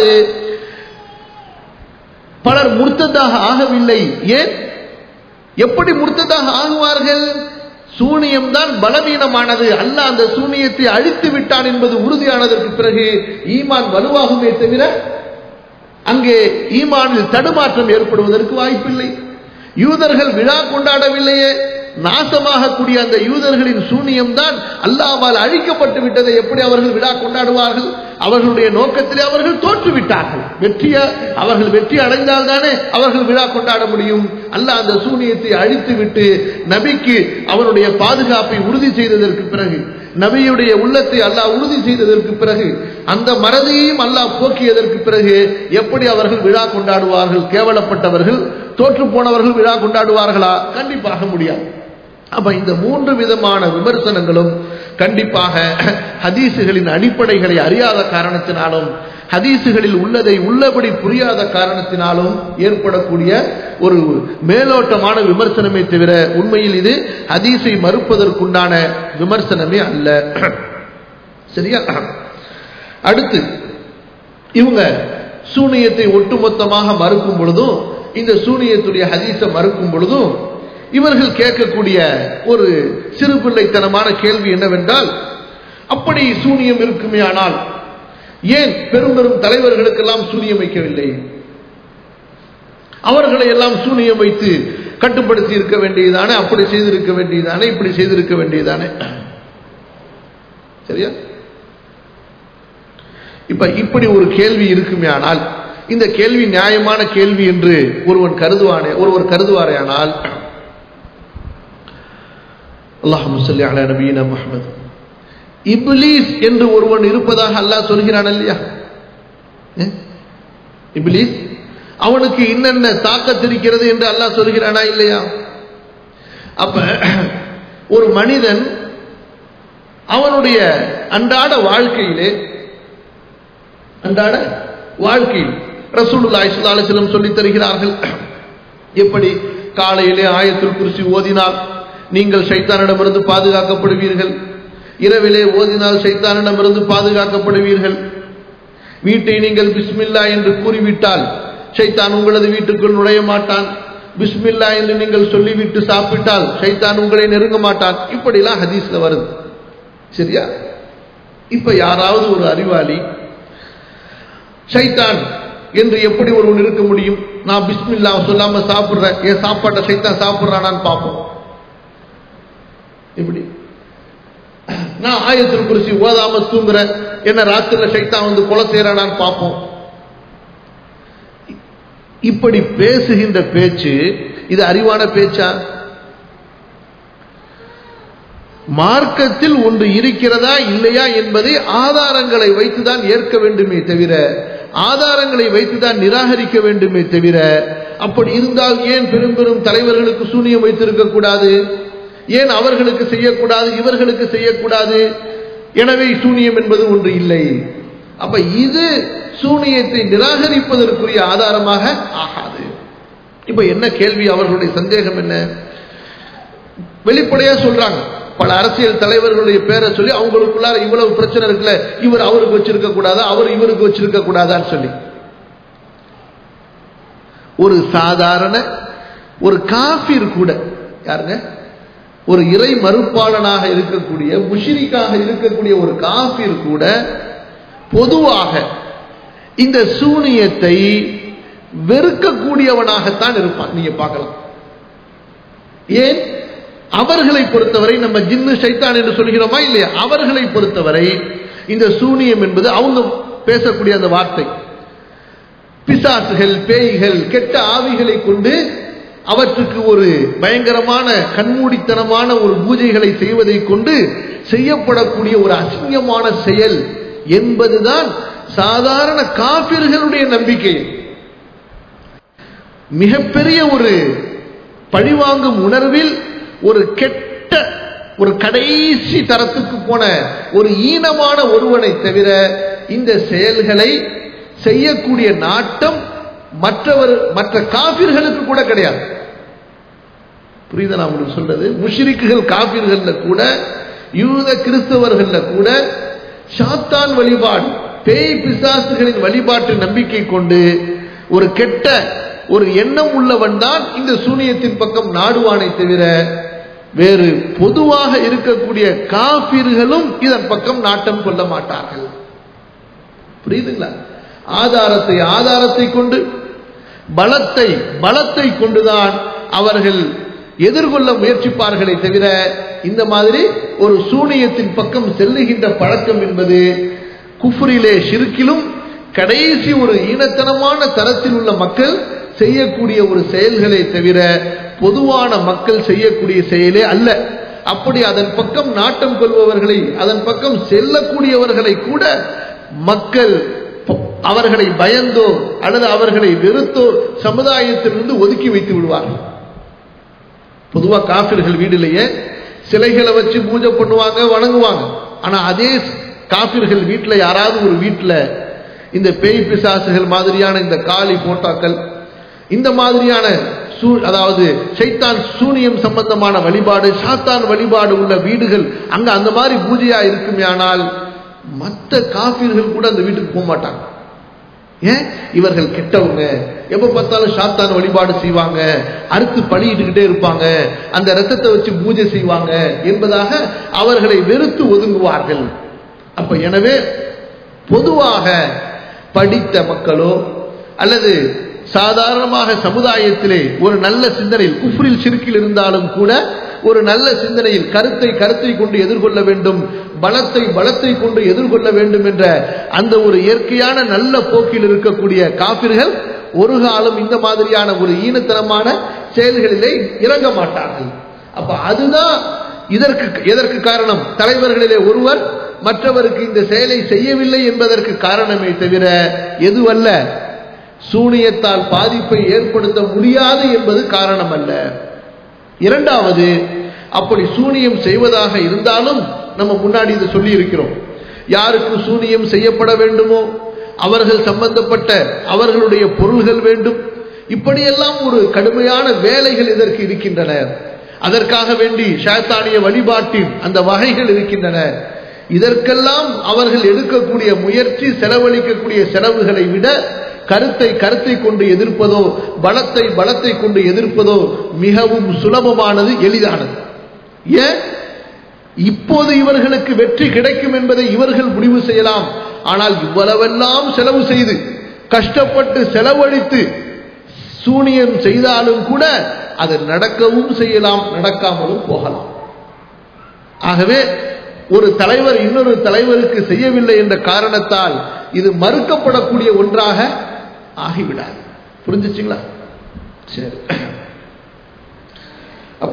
பலர் முர்த்ததாக ஆகவில்லை ஏன் எப்படி முர்த்ததாக ஆகுவார்கள் சூனியம் தான் பலவீனமானது அல்ல அந்த சூனியத்தை அழித்து விட்டான் என்பது உறுதியானதற்கு பிறகு ஈமான் வலுவாகுமே தவிர அங்கே ஈமானில் தடுமாற்றம் ஏற்படுவதற்கு வாய்ப்பில்லை யூதர்கள் விழா கொண்டாடவில்லையே நாசமாகக்கூடிய அந்த யூதர்களின் சூனியம் தான் அல்லாவால் அழிக்கப்பட்டு விட்டதை எப்படி அவர்கள் விழா கொண்டாடுவார்கள் அவர்களுடைய நோக்கத்திலே அவர்கள் தோற்றுவிட்டார்கள் வெற்றிய அவர்கள் வெற்றி அடைந்தால் தானே அவர்கள் விழா கொண்டாட முடியும் அல்லாஹ் அந்த சூனியத்தை அழித்து விட்டு நபிக்கு அவனுடைய பாதுகாப்பை உறுதி செய்ததற்கு பிறகு நபியுடைய உள்ளத்தை அல்லாஹ் உறுதி செய்ததற்கு பிறகு அந்த மறதியையும் அல்லாஹ் போக்கியதற்கு பிறகு எப்படி அவர்கள் விழா கொண்டாடுவார்கள் கேவலப்பட்டவர்கள் தோற்று போனவர்கள் விழா கொண்டாடுவார்களா கண்டிப்பாக முடியாது அப்ப இந்த மூன்று விதமான விமர்சனங்களும் கண்டிப்பாக ஹதீசுகளின் அடிப்படைகளை அறியாத காரணத்தினாலும் ஹதீசுகளில் உள்ளதை உள்ளபடி புரியாத காரணத்தினாலும் ஏற்படக்கூடிய ஒரு மேலோட்டமான விமர்சனமே தவிர உண்மையில் இது ஹதீஸை மறுப்பதற்குண்டான விமர்சனமே அல்ல சரியா அடுத்து இவங்க சூனியத்தை ஒட்டுமொத்தமாக மறுக்கும் பொழுதும் இந்த சூனியத்துடைய ஹதீஸை மறுக்கும் பொழுதும் இவர்கள் கேட்கக்கூடிய ஒரு சிறு பிள்ளைத்தனமான கேள்வி என்னவென்றால் அப்படி சூனியம் இருக்குமே ஆனால் ஏன் பெரும் பெரும் தலைவர்களுக்கெல்லாம் சூனியம் வைக்கவில்லை அவர்களை எல்லாம் சூனியம் வைத்து கட்டுப்படுத்தி இருக்க வேண்டியதானே அப்படி செய்திருக்க வேண்டியதானே இப்படி செய்திருக்க வேண்டியதானே சரியா இப்ப இப்படி ஒரு கேள்வி இருக்குமே ஆனால் இந்த கேள்வி நியாயமான கேள்வி என்று ஒருவன் கருதுவானே ஒருவர் கருதுவாரே ஆனால் அல்லாஹு சொல்லி அலா நபீன முஹம்மது இப்லீஸ் என்று ஒருவன் இருப்பதாக அல்லாஹ் சொல்கிறான் இல்லையா ஏ? இப்லீஸ் அவனுக்கு என்னென்ன தாக்கத்திருக்கிறது என்று அல்லாஹ் சொல்கிறானா இல்லையா அப்ப ஒரு மனிதன் அவனுடைய அன்றாட வாழ்க்கையிலே அன்றாட வாழ்க்கையில் ரசூலுல்லாஹி ஸல்லல்லாஹு அலைஹி வஸல்லம் சொல்லித் தருகிறார்கள் எப்படி காலையிலே ஆயத்துல் குர்சி ஓதினால் நீங்கள் ஷைத்தானிடமிருந்து பாதுகாக்கப்படுவீர்கள் இரவிலே ஓதினால் ஷைத்தானிடமிருந்து பாதுகாக்கப்படுவீர்கள் வீட்டை நீங்கள் பிஸ்மில்லா என்று கூறிவிட்டால் ஷைத்தான் உங்களது வீட்டுக்குள் நுழைய மாட்டான் பிஸ்மில்லா என்று நீங்கள் சொல்லிவிட்டு சாப்பிட்டால் ஷைத்தான் உங்களை நெருங்க மாட்டான் இப்படிலாம் ஹதீஸ்ல வருது சரியா இப்ப யாராவது ஒரு அறிவாளி ஷைத்தான் என்று எப்படி ஒருவன் இருக்க முடியும் நான் பிஸ்மில்லா சொல்லாம சாப்பிடுறேன் என் சாப்பாட்டை சைத்தான் சாப்பிடுறானான்னு பார்ப்போம் இப்படி நான் ஆயத்தில் குறிச்சி ஓதாம தூங்குறேன் என்ன ராத்திரில சைத்தான் வந்து கொலை செய்யறானான்னு பார்ப்போம் இப்படி பேசுகின்ற பேச்சு இது அறிவான பேச்சா மார்க்கத்தில் ஒன்று இருக்கிறதா இல்லையா என்பதை ஆதாரங்களை வைத்துதான் ஏற்க வேண்டுமே தவிர ஆதாரங்களை வைத்துதான் நிராகரிக்க வேண்டுமே தவிர அப்படி இருந்தால் ஏன் பெரும் பெரும் தலைவர்களுக்கு சூனியம் வைத்திருக்க கூடாது ஏன் அவர்களுக்கு செய்யக்கூடாது இவர்களுக்கு செய்யக்கூடாது எனவே சூனியம் என்பது ஒன்று இல்லை அப்ப இது சூனியத்தை நிராகரிப்பதற்குரிய ஆதாரமாக ஆகாது இப்ப என்ன கேள்வி அவர்களுடைய சந்தேகம் என்ன வெளிப்படையா சொல்றாங்க பல அரசியல் தலைவர்களுடைய பேரை சொல்லி அவங்களுக்குள்ளார இவ்வளவு பிரச்சனை இருக்குல்ல இவர் அவருக்கு வச்சிருக்க கூடாதா அவர் இவருக்கு வச்சிருக்க கூடாதான்னு சொல்லி ஒரு சாதாரண ஒரு காஃபிர் கூட யாருங்க ஒரு இறை மறுப்பாளனாக இருக்கக்கூடிய முஷிரிக்காக இருக்கக்கூடிய ஒரு காஃபிர் கூட பொதுவாக இந்த சூனியத்தை வெறுக்கக்கூடியவனாகத்தான் இருப்பான் நீங்க பார்க்கலாம் ஏன் அவர்களை பொறுத்தவரை நம்ம ஜின்னு சைத்தான் என்று சொல்கிறோமா இல்லையா அவர்களை பொறுத்தவரை இந்த சூனியம் என்பது அவங்க பேசக்கூடிய அந்த வார்த்தை பிசாசுகள் பேய்கள் கெட்ட ஆவிகளை கொண்டு அவற்றுக்கு ஒரு பயங்கரமான கண்மூடித்தனமான ஒரு பூஜைகளை செய்வதை கொண்டு செய்யப்படக்கூடிய ஒரு அசிங்கமான செயல் என்பதுதான் சாதாரண காபிர்களுடைய நம்பிக்கை மிகப்பெரிய ஒரு பழிவாங்கும் உணர்வில் ஒரு கெட்ட ஒரு கடைசி தரத்துக்கு போன ஒரு ஈனமான ஒருவனை தவிர இந்த செயல்களை செய்யக்கூடிய நாட்டம் மற்றவர் மற்ற காபிர்களுக்கு கூட கிடையாது புரியுதா நான் உங்களுக்கு சொல்றது முஷிரிக்குகள் காபிர்கள்ல கூட யூத கிறிஸ்தவர்கள்ல கூட சாத்தான் வழிபாடு பேய் பிசாசுகளின் வழிபாட்டு நம்பிக்கை கொண்டு ஒரு கெட்ட ஒரு எண்ணம் உள்ளவன் தான் இந்த சூனியத்தின் பக்கம் நாடுவானை தவிர வேறு பொதுவாக இருக்கக்கூடிய காபிர்களும் இதன் பக்கம் நாட்டம் கொள்ள மாட்டார்கள் புரியுதுங்களா ஆதாரத்தை ஆதாரத்தை கொண்டு பலத்தை பலத்தை கொண்டுதான் அவர்கள் எதிர்கொள்ள முயற்சிப்பார்களே தவிர இந்த மாதிரி ஒரு சூனியத்தின் பக்கம் செல்லுகின்ற பழக்கம் என்பது குஃபுரிலே சிறுக்கிலும் கடைசி ஒரு ஈனத்தனமான தரத்தில் உள்ள மக்கள் செய்யக்கூடிய ஒரு செயல்களை தவிர பொதுவான மக்கள் செய்யக்கூடிய செயலே அல்ல அப்படி அதன் பக்கம் நாட்டம் கொள்பவர்களை அதன் பக்கம் செல்லக்கூடியவர்களை கூட மக்கள் அவர்களை பயந்தோ அல்லது அவர்களை வெறுத்தோ சமுதாயத்திலிருந்து ஒதுக்கி வைத்து விடுவார்கள் பொதுவா காபிர்கள் வீட்டிலேயே சிலைகளை வச்சு பூஜை பண்ணுவாங்க வணங்குவாங்க ஆனா அதே காபிர்கள் வீட்டில் யாராவது ஒரு வீட்டில் இந்த பேய் பிசாசுகள் மாதிரியான இந்த காளி போட்டாக்கள் இந்த மாதிரியான அதாவது சைத்தான் சூனியம் சம்பந்தமான வழிபாடு சாத்தான் வழிபாடு உள்ள வீடுகள் அங்க அந்த மாதிரி பூஜையா இருக்குமே ஆனால் மற்ற காபீர்கள் கூட அந்த வீட்டுக்கு போக மாட்டாங்க ஏன் இவர்கள் கெட்டவங்க எப்ப பார்த்தாலும் சாத்தான் வழிபாடு செய்வாங்க அறுத்து பழியிட்டுக்கிட்டே இருப்பாங்க அந்த ரத்தத்தை வச்சு பூஜை செய்வாங்க என்பதாக அவர்களை வெறுத்து ஒதுங்குவார்கள் அப்ப எனவே பொதுவாக படித்த மக்களோ அல்லது சாதாரணமாக சமுதாயத்திலே ஒரு நல்ல சிந்தனையில் குஃப்ரில் சிறுக்கில் இருந்தாலும் கூட ஒரு நல்ல சிந்தனையில் கருத்தை கருத்தை கொண்டு எதிர்கொள்ள வேண்டும் பலத்தை பலத்தை கொண்டு எதிர்கொள்ள வேண்டும் என்ற அந்த ஒரு இயற்கையான நல்ல போக்கில் இருக்கக்கூடிய காபிர்கள் ஒரு காலம் இந்த மாதிரியான ஒரு ஈனத்தனமான செயல்களிலே இறங்க மாட்டார்கள் அப்ப அதுதான் இதற்கு எதற்கு காரணம் தலைவர்களிலே ஒருவர் மற்றவருக்கு இந்த செயலை செய்யவில்லை என்பதற்கு காரணமே தவிர எதுவல்ல சூனியத்தால் பாதிப்பை ஏற்படுத்த முடியாது என்பது காரணம் அல்ல இரண்டாவது அப்படி சூனியம் செய்வதாக இருந்தாலும் நம்ம முன்னாடி இதை சொல்லி இருக்கிறோம் யாருக்கு சூனியம் செய்யப்பட வேண்டுமோ அவர்கள் சம்பந்தப்பட்ட அவர்களுடைய பொருள்கள் வேண்டும் இப்படியெல்லாம் ஒரு கடுமையான வேலைகள் இதற்கு இருக்கின்றன அதற்காக வேண்டி ஷாத்தானிய வழிபாட்டின் அந்த வகைகள் இருக்கின்றன இதற்கெல்லாம் அவர்கள் எடுக்கக்கூடிய முயற்சி செலவழிக்கக்கூடிய செலவுகளை விட கருத்தை கருத்தை கொண்டு எதிர்ப்பதோ பலத்தை பலத்தை கொண்டு எதிர்ப்பதோ மிகவும் சுலபமானது எளிதானது ஏன் இப்போது இவர்களுக்கு வெற்றி கிடைக்கும் என்பதை இவர்கள் முடிவு செய்யலாம் ஆனால் இவ்வளவெல்லாம் செலவு செய்து கஷ்டப்பட்டு செலவழித்து சூனியம் செய்தாலும் கூட அது நடக்கவும் செய்யலாம் நடக்காமலும் போகலாம் ஆகவே ஒரு தலைவர் இன்னொரு தலைவருக்கு செய்யவில்லை என்ற காரணத்தால் இது மறுக்கப்படக்கூடிய ஒன்றாக ஆகிவிடாது புரிஞ்சிச்சிங்களா சரி அப்ப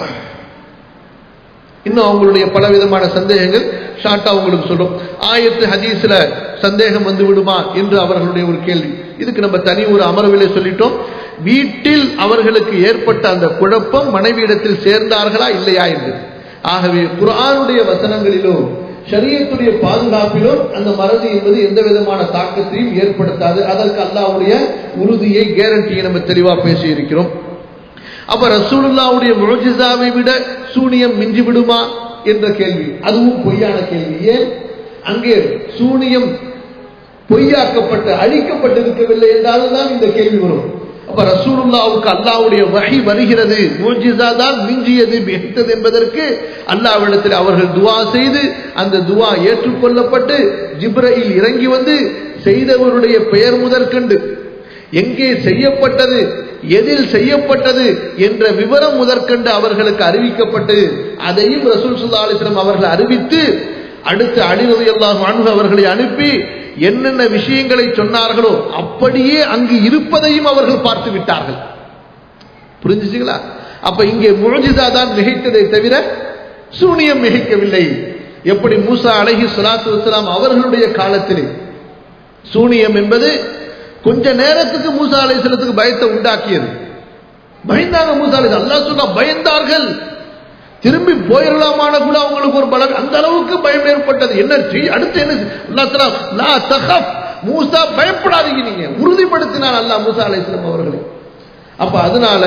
இன்னும் அவங்களுடைய பல விதமான சந்தேகங்கள் ஷார்ட்டா உங்களுக்கு சொல்லும் ஆயத்து ஹதீஸ்ல சந்தேகம் வந்து விடுமா என்று அவர்களுடைய ஒரு கேள்வி இதுக்கு நம்ம தனி ஒரு அமர்விலே சொல்லிட்டோம் வீட்டில் அவர்களுக்கு ஏற்பட்ட அந்த குழப்பம் மனைவியிடத்தில் சேர்ந்தார்களா இல்லையா என்று ஆகவே குரானுடைய வசனங்களிலோ ஷரியத்துடைய பாதுகாப்பிலும் அந்த மறதி என்பது எந்த விதமான தாக்கத்தையும் ஏற்படுத்தாது அதற்கு அல்லாவுடைய உறுதியை கேரண்டியை நம்ம தெளிவா பேசி இருக்கிறோம் அப்ப ரசூலுல்லாவுடைய முழுஜிசாவை விட சூனியம் மிஞ்சி விடுமா என்ற கேள்வி அதுவும் பொய்யான கேள்வி ஏன் அங்கே சூனியம் பொய்யாக்கப்பட்டு அழிக்கப்பட்டிருக்கவில்லை என்றால்தான் இந்த கேள்வி வரும் அப்ப ரசூலுல்லாவுக்கு அல்லாவுடைய வகை வருகிறது மூஜிசா தான் மிஞ்சியது மிகத்தது என்பதற்கு அல்லாவிடத்தில் அவர்கள் துவா செய்து அந்த துவா ஏற்றுக்கொள்ளப்பட்டு ஜிப்ரையில் இறங்கி வந்து செய்தவருடைய பெயர் முதற்கண்டு எங்கே செய்யப்பட்டது எதில் செய்யப்பட்டது என்ற விவரம் முதற்கண்டு அவர்களுக்கு அறிவிக்கப்பட்டு அதையும் ரசூல் சுல்லா அலிஸ்லாம் அவர்கள் அறிவித்து அடுத்து அலிரதி அல்லாஹ் அன்பு அவர்களை அனுப்பி என்னென்ன விஷயங்களை சொன்னார்களோ அப்படியே அங்கு இருப்பதையும் அவர்கள் பார்த்து விட்டார்கள் புரிஞ்சுச்சுங்களா அப்ப இங்கே முழுஜிதா தான் மிகைத்ததை தவிர சூனியம் மிகைக்கவில்லை எப்படி மூசா அலஹி சலாத்து வலாம் அவர்களுடைய காலத்திலே சூனியம் என்பது கொஞ்ச நேரத்துக்கு மூசா அலைசலத்துக்கு பயத்தை உண்டாக்கியது பயந்தாங்க மூசா அலை அல்லா சொன்னா பயந்தார்கள் திரும்பி போயிடலாமான கூட அவங்களுக்கு ஒரு பலம் அந்த அளவுக்கு பயம் ஏற்பட்டது என்ன அடுத்து என்ன மூசா பயப்படாதீங்க நீங்க உறுதிப்படுத்தினார் அல்லா மூசா அலை இஸ்லாம் அவர்களை அப்ப அதனால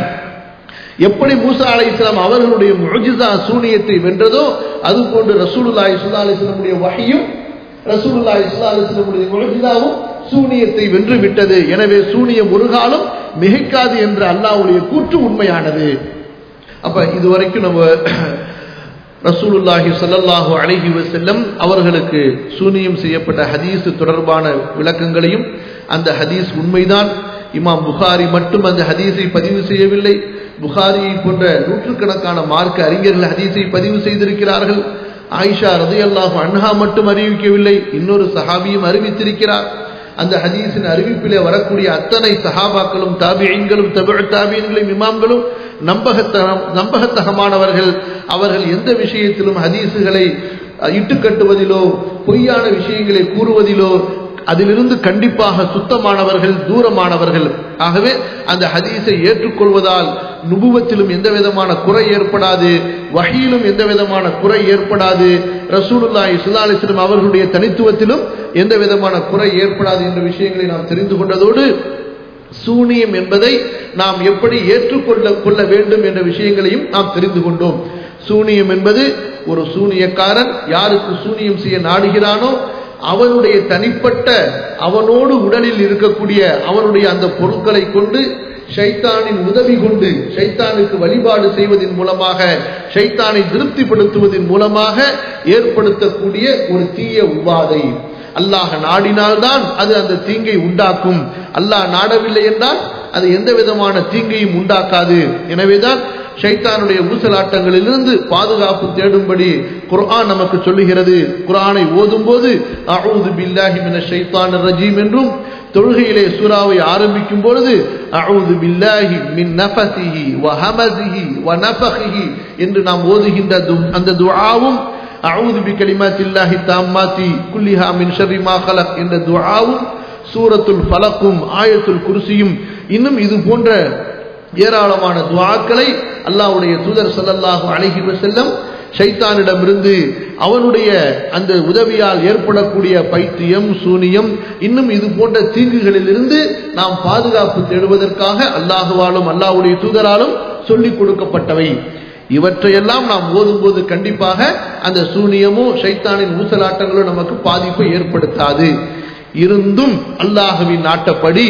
எப்படி மூசா அலை இஸ்லாம் அவர்களுடைய முஜிசா சூனியத்தை வென்றதோ அது போன்று ரசூலுல்லாஹி சுல்லா அலிஸ்லமுடைய வகையும் ரசூலுல்லாஹி சுல்லா அலிஸ்லமுடைய முஜிதாவும் சூனியத்தை வென்று விட்டது எனவே சூனியம் ஒரு காலம் மிகைக்காது என்று அல்லாவுடைய கூற்று உண்மையானது அப்ப இதுவரைக்கும் நம்ம ரசூலுல்லாஹி சல்லல்லாஹு அலைஹி வஸல்லம் அவர்களுக்கு சூனியம் செய்யப்பட்ட ஹதீஸ் தொடர்பான விளக்கங்களையும் அந்த ஹதீஸ் உண்மைதான் இமாம் புகாரி மட்டும் அந்த ஹதீஸை பதிவு செய்யவில்லை புகாரியை போன்ற நூற்றுக்கணக்கான மார்க்க அறிஞர்கள் ஹதீஸை பதிவு செய்திருக்கிறார்கள் ஆயிஷா ரதையல்லாஹு அன்ஹா மட்டும் அறிவிக்கவில்லை இன்னொரு சஹாபியும் அறிவித்திருக்கிறார் அந்த ஹதீஸின் அறிவிப்பிலே வரக்கூடிய அத்தனை சஹாபாக்களும் தாபியங்களும் தமிழ் தாபியன்களும் இமாம்களும் நம்பகத்தகம் நம்பகத்தகமானவர்கள் அவர்கள் எந்த விஷயத்திலும் ஹதீஸுகளை இட்டுக்கட்டுவதிலோ பொய்யான விஷயங்களை கூறுவதிலோ அதிலிருந்து கண்டிப்பாக சுத்தமானவர்கள் தூரமானவர்கள் ஆகவே அந்த ஹதீஸை ஏற்றுக்கொள்வதால் நுபுவத்திலும் எந்த விதமான குறை ஏற்படாது வகையிலும் எந்த விதமான குறை ஏற்படாது ரசூலுல்லாஹி சுல்லாலிஸ்லம் அவர்களுடைய தனித்துவத்திலும் எந்த விதமான குறை ஏற்படாது என்ற விஷயங்களை நாம் தெரிந்து கொண்டதோடு சூனியம் என்பதை நாம் எப்படி ஏற்றுக்கொள்ள கொள்ள வேண்டும் என்ற விஷயங்களையும் நாம் தெரிந்து கொண்டோம் சூனியம் என்பது ஒரு சூனியக்காரன் யாருக்கு சூனியம் செய்ய நாடுகிறானோ அவனுடைய தனிப்பட்ட அவனோடு உடலில் இருக்கக்கூடிய அவனுடைய அந்த பொருட்களை கொண்டு ஷைத்தானின் உதவி கொண்டு ஷைத்தானுக்கு வழிபாடு செய்வதன் மூலமாக ஷைத்தானை திருப்திப்படுத்துவதன் மூலமாக ஏற்படுத்தக்கூடிய ஒரு தீய உபாதை அல்லாஹ் நாடினால்தான் அது அந்த தீங்கை உண்டாக்கும் அல்லாஹ் நாடவில்லை என்றால் அது எந்த விதமான தீங்கையும் உண்டாக்காது எனவேதான் ஷைத்தானுடைய ஊசலாட்டங்களிலிருந்து பாதுகாப்பு தேடும்படி குர்ஆன் நமக்கு சொல்லுகிறது குர்ஆனை ஓதும் போது அவுது பில்லாஹி மின ஷைத்தான் ரஜீம் என்றும் தொழுகையிலே சூறாவை ஆரம்பிக்கும் பொழுது அவுது பில்லாஹி மின் நஃபசிஹி வ ஹமசிஹி வ நஃபஹிஹி என்று நாம் ஓதுகின்ற அந்த துஆவும் அவுது பி கலிமாத்தில்லாஹி தாம்மாத்தி குல்லிஹா மின் ஷர்ரி மா கலக் என்ற துஆவும் சூரத்துல் ஃபலக்கும் ஆயத்துல் குர்சியும் இன்னும் இது போன்ற ஏராளமான துவாக்களை அல்லாவுடைய தூதர் சல்லல்லாஹு அழகி செல்லம் ஷைத்தானிடமிருந்து அவனுடைய அந்த உதவியால் ஏற்படக்கூடிய பைத்தியம் சூனியம் இன்னும் இது போன்ற தீங்குகளிலிருந்து நாம் பாதுகாப்பு தேடுவதற்காக அல்லாஹுவாலும் அல்லாஹுடைய தூதராலும் சொல்லிக் கொடுக்கப்பட்டவை இவற்றையெல்லாம் நாம் ஓதும்போது கண்டிப்பாக அந்த சூனியமோ ஷைத்தானின் ஊசலாட்டங்களோ நமக்கு பாதிப்பை ஏற்படுத்தாது இருந்தும் அல்லாஹுவின் நாட்டப்படி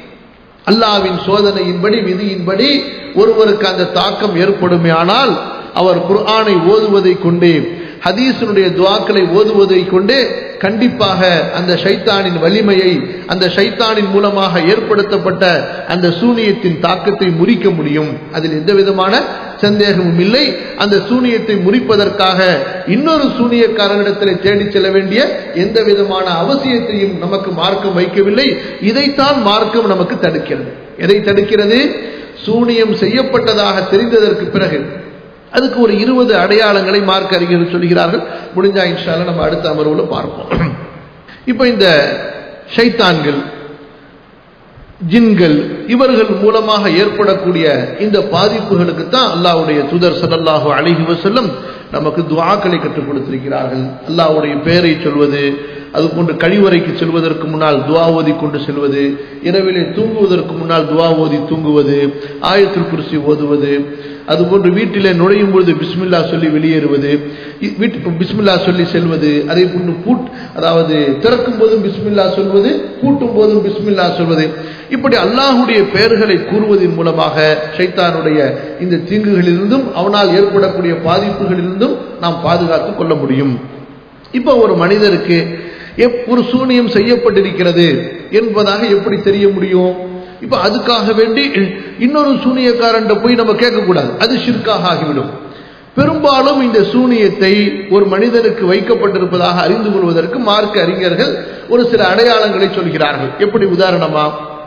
அல்லாவின் சோதனையின்படி விதியின்படி ஒருவருக்கு அந்த தாக்கம் ஏற்படுமே ஆனால் அவர் குர்ஆனை ஓதுவதை கொண்டே ஹதீஸனுடைய துவாக்களை ஓதுவதை கொண்டே கண்டிப்பாக அந்த ஷைத்தானின் வலிமையை அந்த ஷைத்தானின் மூலமாக ஏற்படுத்தப்பட்ட அந்த சூனியத்தின் தாக்கத்தை முறிக்க முடியும் அதில் எந்த விதமான சந்தேகமும் இல்லை அந்த சூனியத்தை முறிப்பதற்காக இன்னொரு சூனியக்காரனிடத்தில் தேடிச் செல்ல வேண்டிய எந்த விதமான அவசியத்தையும் நமக்கு மார்க்கம் வைக்கவில்லை இதைத்தான் மார்க்கம் நமக்கு தடுக்கிறது எதை தடுக்கிறது சூனியம் செய்யப்பட்டதாக தெரிந்ததற்கு பிறகு அதுக்கு ஒரு இருபது அடையாளங்களை மார்க்க அறிஞர்கள் சொல்கிறார்கள் முடிஞ்சா இன்ஷால நம்ம அடுத்த அமர்வுல பார்ப்போம் இப்போ இந்த ஷைத்தான்கள் ஜின்கள் இவர்கள் மூலமாக ஏற்படக்கூடிய இந்த பாதிப்புகளுக்கு தான் அல்லாஹ்வுடைய தூதர் ஸல்லல்லாஹு அலைஹி வஸல்லம் நமக்கு துஆக்களை கற்றுக் கொடுத்திருக்கிறார்கள் அல்லாஹ்வுடைய பெயரை சொல்வது அதுபோன்று கழிவறைக்கு செல்வதற்கு முன்னால் துவா ஓதி கொண்டு செல்வது இரவிலே தூங்குவதற்கு முன்னால் துவா ஓதி தூங்குவது ஆயத்துல் குர்சி ஓதுவது அதுபோன்று வீட்டிலே நுழையும் பொழுது பிஸ்மில்லா சொல்லி வெளியேறுவது இ- வீட்டுக்கு பிஸ்மில்லா சொல்லி செல்வது அதே போன்று பூட் அதாவது திறக்கும் போதும் பிஸ்மில்லா சொல்வது பூட்டும் போதும் பிஸ்மில்லா சொல்வது இப்படி அல்லாஹுடைய பெயர்களை கூறுவதன் மூலமாக ஷைத்தானுடைய இந்த தீங்குகளிலிருந்தும் அவனால் ஏற்படக்கூடிய பாதிப்புகளிலிருந்தும் நாம் பாதுகாத்துக் கொள்ள முடியும் இப்போ ஒரு மனிதருக்கு எப்- ஒரு சூனியம் செய்யப்பட்டிருக்கிறது என்பதாக எப்படி தெரிய முடியும் இப்ப அதுக்காக வேண்டி இன்னொரு சூனியக்காரன் போய் நம்ம கேட்கக்கூடாது அது ஷிர்காக ஆகிவிடும் பெரும்பாலும் இந்த சூனியத்தை ஒரு மனிதனுக்கு வைக்கப்பட்டிருப்பதாக அறிந்து கொள்வதற்கு மார்க்க அறிஞர்கள் ஒரு சில அடையாளங்களை சொல்கிறார்கள் எப்படி உதாரணமா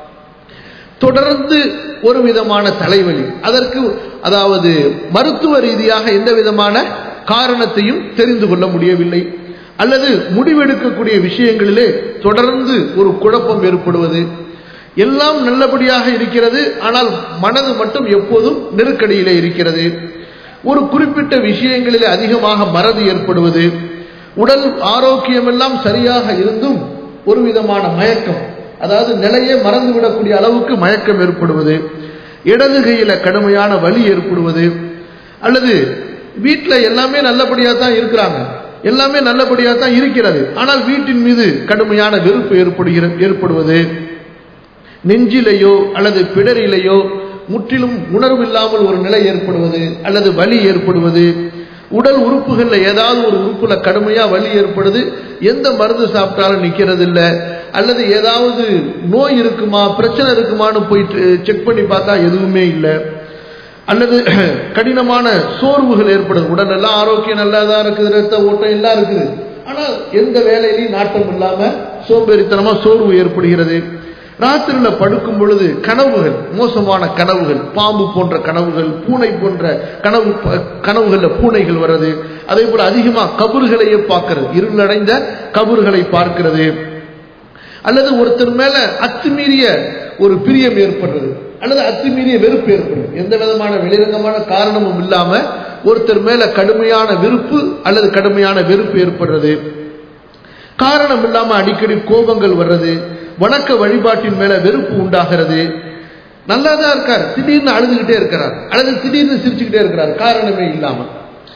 தொடர்ந்து ஒரு விதமான தலைவலி அதற்கு அதாவது மருத்துவ ரீதியாக எந்த விதமான காரணத்தையும் தெரிந்து கொள்ள முடியவில்லை அல்லது முடிவெடுக்கக்கூடிய விஷயங்களிலே தொடர்ந்து ஒரு குழப்பம் ஏற்படுவது எல்லாம் நல்லபடியாக இருக்கிறது ஆனால் மனது மட்டும் எப்போதும் நெருக்கடியிலே இருக்கிறது ஒரு குறிப்பிட்ட விஷயங்களிலே அதிகமாக மறதி ஏற்படுவது உடல் ஆரோக்கியமெல்லாம் சரியாக இருந்தும் ஒரு விதமான மயக்கம் அதாவது நிலையே மறந்துவிடக்கூடிய அளவுக்கு மயக்கம் ஏற்படுவது இடது கையில கடுமையான வலி ஏற்படுவது அல்லது வீட்டில் எல்லாமே நல்லபடியாக தான் இருக்கிறாங்க எல்லாமே நல்லபடியாக தான் இருக்கிறது ஆனால் வீட்டின் மீது கடுமையான வெறுப்பு ஏற்படுகிற ஏற்படுவது நெஞ்சிலேயோ அல்லது பிடரிலேயோ முற்றிலும் உணர்வு இல்லாமல் ஒரு நிலை ஏற்படுவது அல்லது வலி ஏற்படுவது உடல் உறுப்புகள்ல ஏதாவது ஒரு உறுப்புல கடுமையா வலி ஏற்படுது எந்த மருந்து சாப்பிட்டாலும் நிக்கிறது இல்ல அல்லது ஏதாவது நோய் இருக்குமா பிரச்சனை இருக்குமான்னு போயிட்டு செக் பண்ணி பார்த்தா எதுவுமே இல்லை அல்லது கடினமான சோர்வுகள் ஏற்படுது உடல் எல்லாம் ஆரோக்கியம் நல்லா தான் இருக்குது ரத்த ஓட்டம் எல்லாம் இருக்குது ஆனால் எந்த வேலையிலையும் நாட்டம் இல்லாம சோம்பேறித்தனமா சோர்வு ஏற்படுகிறது ராத்திரில படுக்கும் பொழுது கனவுகள் மோசமான கனவுகள் பாம்பு போன்ற கனவுகள் பூனை போன்ற கனவு கனவுகள்ல பூனைகள் வர்றது அதே போல அதிகமா கபறுகளையே பார்க்கிறது இருளடைந்த கபறுகளை பார்க்கிறது அல்லது ஒருத்தர் மேல அத்துமீறிய ஒரு பிரியம் ஏற்படுறது அல்லது அத்துமீறிய வெறுப்பு ஏற்படுது எந்த விதமான வெளிரங்கமான காரணமும் இல்லாம ஒருத்தர் மேல கடுமையான வெறுப்பு அல்லது கடுமையான வெறுப்பு ஏற்படுறது காரணம் இல்லாம அடிக்கடி கோபங்கள் வர்றது வணக்க வழிபாட்டின் மேல வெறுப்பு உண்டாகிறது நல்லா தான் இருக்கார் திடீர்னு அழுதுகிட்டே இருக்கிறார் அல்லது திடீர்னு சிரிச்சுக்கிட்டே இருக்கிறார் காரணமே இல்லாம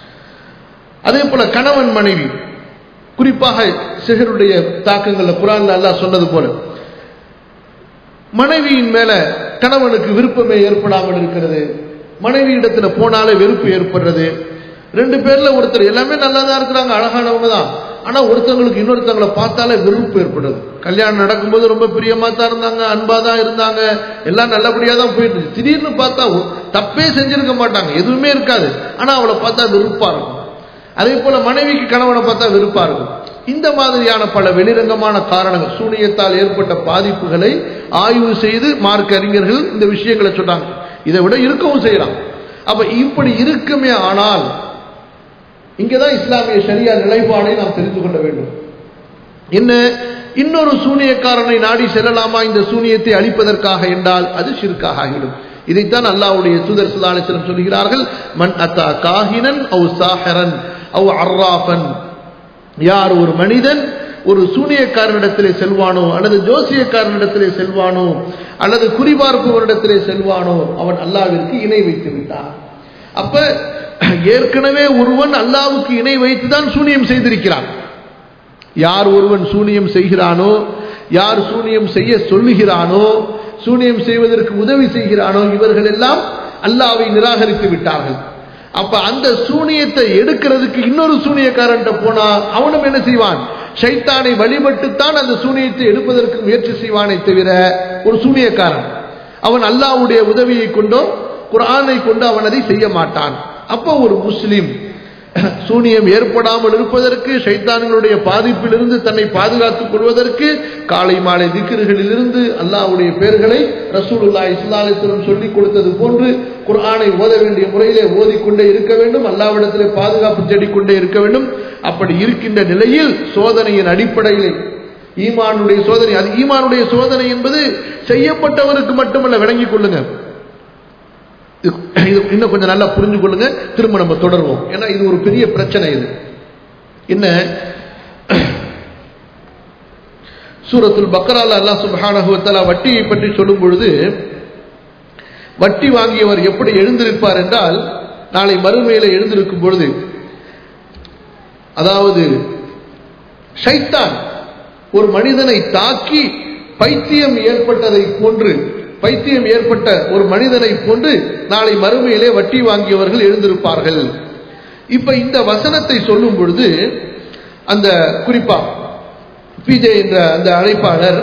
அதே போல கணவன் மனைவி குறிப்பாக சிகருடைய தாக்கங்கள்ல குரான்ல அல்லாஹ் சொன்னது போல மனைவியின் மேல கணவனுக்கு விருப்பமே ஏற்படாமல் இருக்கிறது மனைவி இடத்துல போனாலே வெறுப்பு ஏற்படுறது ரெண்டு பேர்ல ஒருத்தர் எல்லாமே நல்லா தான் இருக்கிறாங்க அழகானவங்க தான் ஆனா ஒருத்தவங்களுக்கு இன்னொருத்தவங்களை பார்த்தாலே வெறுப்பு ஏற்படுது கல்யாணம் நடக்கும்போது ரொம்ப பிரியமா தான் இருந்தாங்க அன்பா தான் இருந்தாங்க எல்லாம் நல்லபடியா தான் போயிட்டு இருந்துச்சு. திடீர்னு பார்த்தா ஒ- தப்பே செஞ்சிருக்க மாட்டாங்க எதுவுமே இருக்காது ஆனா அவளை பார்த்தா வெறுப்பா இருக்கும் அதே போல மனைவிக்கு கணவனை பார்த்தா வெறுப்பா இருக்கும் இந்த மாதிரியான பல வெளிரங்கமான காரணங்கள் சூனியத்தால் ஏற்பட்ட பாதிப்புகளை ஆய்வு செய்து மார்க்க அறிஞர்கள் இந்த விஷயங்களை சொன்னாங்க இதை விட இருக்கவும் செய்யலாம் அப்ப இப்படி இருக்குமே ஆனால் இங்கதான் இஸ்லாமிய ஷரியா நிலைப்பாடை நாம் தெரிந்து கொள்ள வேண்டும் என்ன இன்னொரு சூனியக்காரனை நாடி செல்லலாமா இந்த சூனியத்தை அழிப்பதற்காக என்றால் அது ஷிர்காக ஆகிடும் இதைத்தான் அல்லாஹ்வுடைய தூதர் சுல்லாலிசனம் சொல்கிறார்கள் மன் அத்தா காஹினன் அவு சாஹரன் அவு அர்ராஃபன் யார் ஒரு மனிதன் ஒரு சூனியக்காரனிடத்திலே செல்வானோ அல்லது ஜோசியக்காரனிடத்திலே செல்வானோ அல்லது குறிபார்ப்பவரிடத்திலே செல்வானோ அவன் அல்லாவிற்கு இணை வைத்து விட்டான் அப்ப ஏற்கனவே ஒருவன் அல்லாவுக்கு இணை வைத்துதான் சூனியம் செய்திருக்கிறான் யார் ஒருவன் சூனியம் செய்கிறானோ யார் சூனியம் செய்ய சொல்லுகிறானோ சூனியம் செய்வதற்கு உதவி செய்கிறானோ இவர்கள் எல்லாம் அல்லாவை நிராகரித்து விட்டார்கள் அப்ப அந்த சூனியத்தை எடுக்கிறதுக்கு இன்னொரு சூனியக்காரன் போனா அவனும் என்ன செய்வான் ஷைத்தானை வழிபட்டுத்தான் அந்த சூனியத்தை எடுப்பதற்கு முயற்சி செய்வானே தவிர ஒரு சூனியக்காரன் அவன் அல்லாவுடைய உதவியை கொண்டோ குர்ஆனை கொண்டு அவன் அதை செய்ய மாட்டான் அப்போ ஒரு முஸ்லிம் சூனியம் ஏற்படாமல் இருப்பதற்கு ஷைத்தான்களுடைய பாதிப்பிலிருந்து தன்னை பாதுகாத்துக் கொள்வதற்கு காலை மாலை திக்கிர்களிலிருந்து அல்லாஹ்வுடைய பெயர்களை ரசூலுல்லா இஸ்லாலிஸ்லம் சொல்லிக் கொடுத்தது போன்று குர்ஆனை ஓத வேண்டிய முறையிலே ஓதிக்கொண்டே இருக்க வேண்டும் அல்லாவிடத்திலே பாதுகாப்பு தேடிக்கொண்டே இருக்க வேண்டும் அப்படி இருக்கின்ற நிலையில் சோதனையின் அடிப்படையிலே ஈமானுடைய சோதனை அது ஈமானுடைய சோதனை என்பது செய்யப்பட்டவருக்கு மட்டுமல்ல விளங்கிக் கொள்ளுங்க இது- இது இன்னும் கொஞ்சம் நல்லா புரிஞ்சு கொள்ளுங்க திரும்ப நம்ம தொடருவோம் ஏன்னா இது ஒரு பெரிய பிரச்சனை இது என்ன சூரத்துல் பக்ரால அல்லாஹ் சுப்ஹானஹு வ தஆலா வட்டியை பற்றி சொல்லும் பொழுது வட்டி வாங்கியவர் எப்படி எழுந்திருப்பார் என்றால் நாளை மறுமையில எழுந்திருக்கும் பொழுது அதாவது ஷைத்தான் ஒரு மனிதனை தாக்கி பைத்தியம் ஏற்பட்டதை போன்று பைத்தியம் ஏற்பட்ட ஒரு மனிதனை போன்று நாளை மறுமையிலே வட்டி வாங்கியவர்கள் எழுந்திருப்பார்கள் இப்ப இந்த வசனத்தை சொல்லும் பொழுது அந்த குறிப்பா பிஜே என்ற அந்த அழைப்பாளர்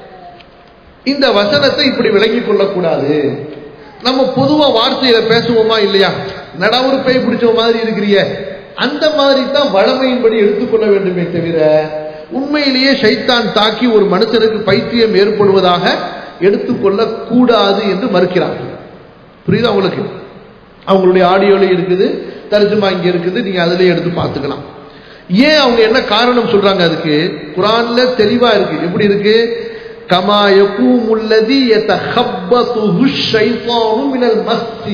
இந்த வசனத்தை இப்படி விளங்கிக் கொள்ளக்கூடாது நம்ம பொதுவா வார்த்தையில பேசுவோமா இல்லையா நட ஒரு பேய் பிடிச்ச மாதிரி இருக்கிறிய அந்த மாதிரி தான் வளமையின்படி எடுத்துக்கொள்ள வேண்டுமே தவிர உண்மையிலேயே ஷைத்தான் தாக்கி ஒரு மனுஷனுக்கு பைத்தியம் ஏற்படுவதாக எடுத்துக்கொள்ள கூடாது என்று மறுக்கிறார்கள் புரியுதா உங்களுக்கு அவங்களுடைய ஆடியோல இருக்குது தர்ஜுமா இங்க இருக்குது நீங்க அதுலயே எடுத்து பார்த்துக்கலாம் ஏன் அவங்க என்ன காரணம் சொல்றாங்க அதுக்கு குரான்ல தெளிவா இருக்கு எப்படி இருக்கு கமா யகூமுல்லதி யதஹப்பதுஹு ஷைத்தானு மினல் மஸ்தி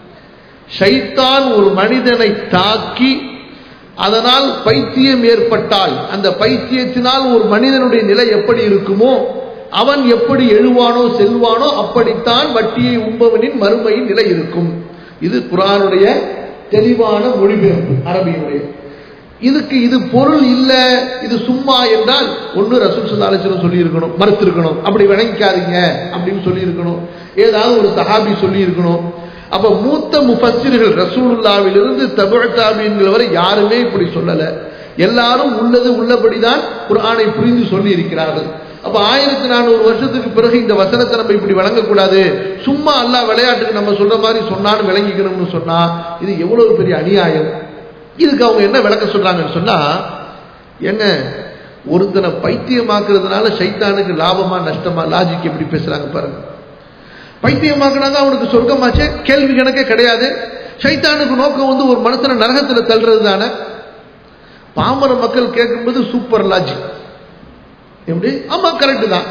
ஷைத்தான் ஒரு மனிதனை தாக்கி அதனால் பைத்தியம் ஏற்பட்டால் அந்த பைத்தியத்தினால் ஒரு மனிதனுடைய நிலை எப்படி இருக்குமோ அவன் எப்படி எழுவானோ செல்வானோ அப்படித்தான் வட்டியை உண்பவனின் மறுமையின் நிலை இருக்கும் இது குரானுடைய தெளிவான மொழிபெயர்ப்பு அரபியினுடைய இதுக்கு இது பொருள் இல்ல இது சும்மா என்றால் ஒன்னு ரசூல் சல்லா அலிஸ்லம் சொல்லி இருக்கணும் மறுத்திருக்கணும் அப்படி விளங்கிக்காதீங்க அப்படின்னு சொல்லி இருக்கணும் ஏதாவது ஒரு சஹாபி சொல்லி இருக்கணும் அப்ப மூத்த முஃபஸ்ஸிர்கள் ரசூலுல்லாவிலிருந்து தபுஅ தாபீன்கள் வரை யாருமே இப்படி சொல்லல எல்லாரும் உள்ளது உள்ளபடிதான் குர்ஆனை புரிந்து சொல்லி இருக்கிறார்கள் அப்ப ஆயிரத்தி நானூறு வருஷத்துக்கு பிறகு இந்த வசனத்தை நம்ம இப்படி வழங்கக்கூடாது சும்மா அல்லாஹ் விளையாட்டுக்கு நம்ம சொல்ற மாதிரி சொன்னான்னு விளங்கிக்கணும்னு சொன்னா இது எவ்வளவு பெரிய அநியாயம் இதுக்கு அவங்க என்ன விளக்க சொல்றாங்கன்னு சொன்னா என்ன ஒருத்தனை பைத்தியமாக்குறதுனால சைத்தானுக்கு லாபமா நஷ்டமா லாஜிக் எப்படி பேசுறாங்க பாருங்க பைத்தியமாக்குனாங்க அவனுக்கு சொர்க்கமாச்சே கேள்வி கணக்கே கிடையாது சைத்தானுக்கு நோக்கம் வந்து ஒரு மனுஷனை நரகத்துல தள்ளுறது தானே பாமர மக்கள் கேட்கும்போது சூப்பர் லாஜிக் எப்படி ஆமா கரெக்ட் தான்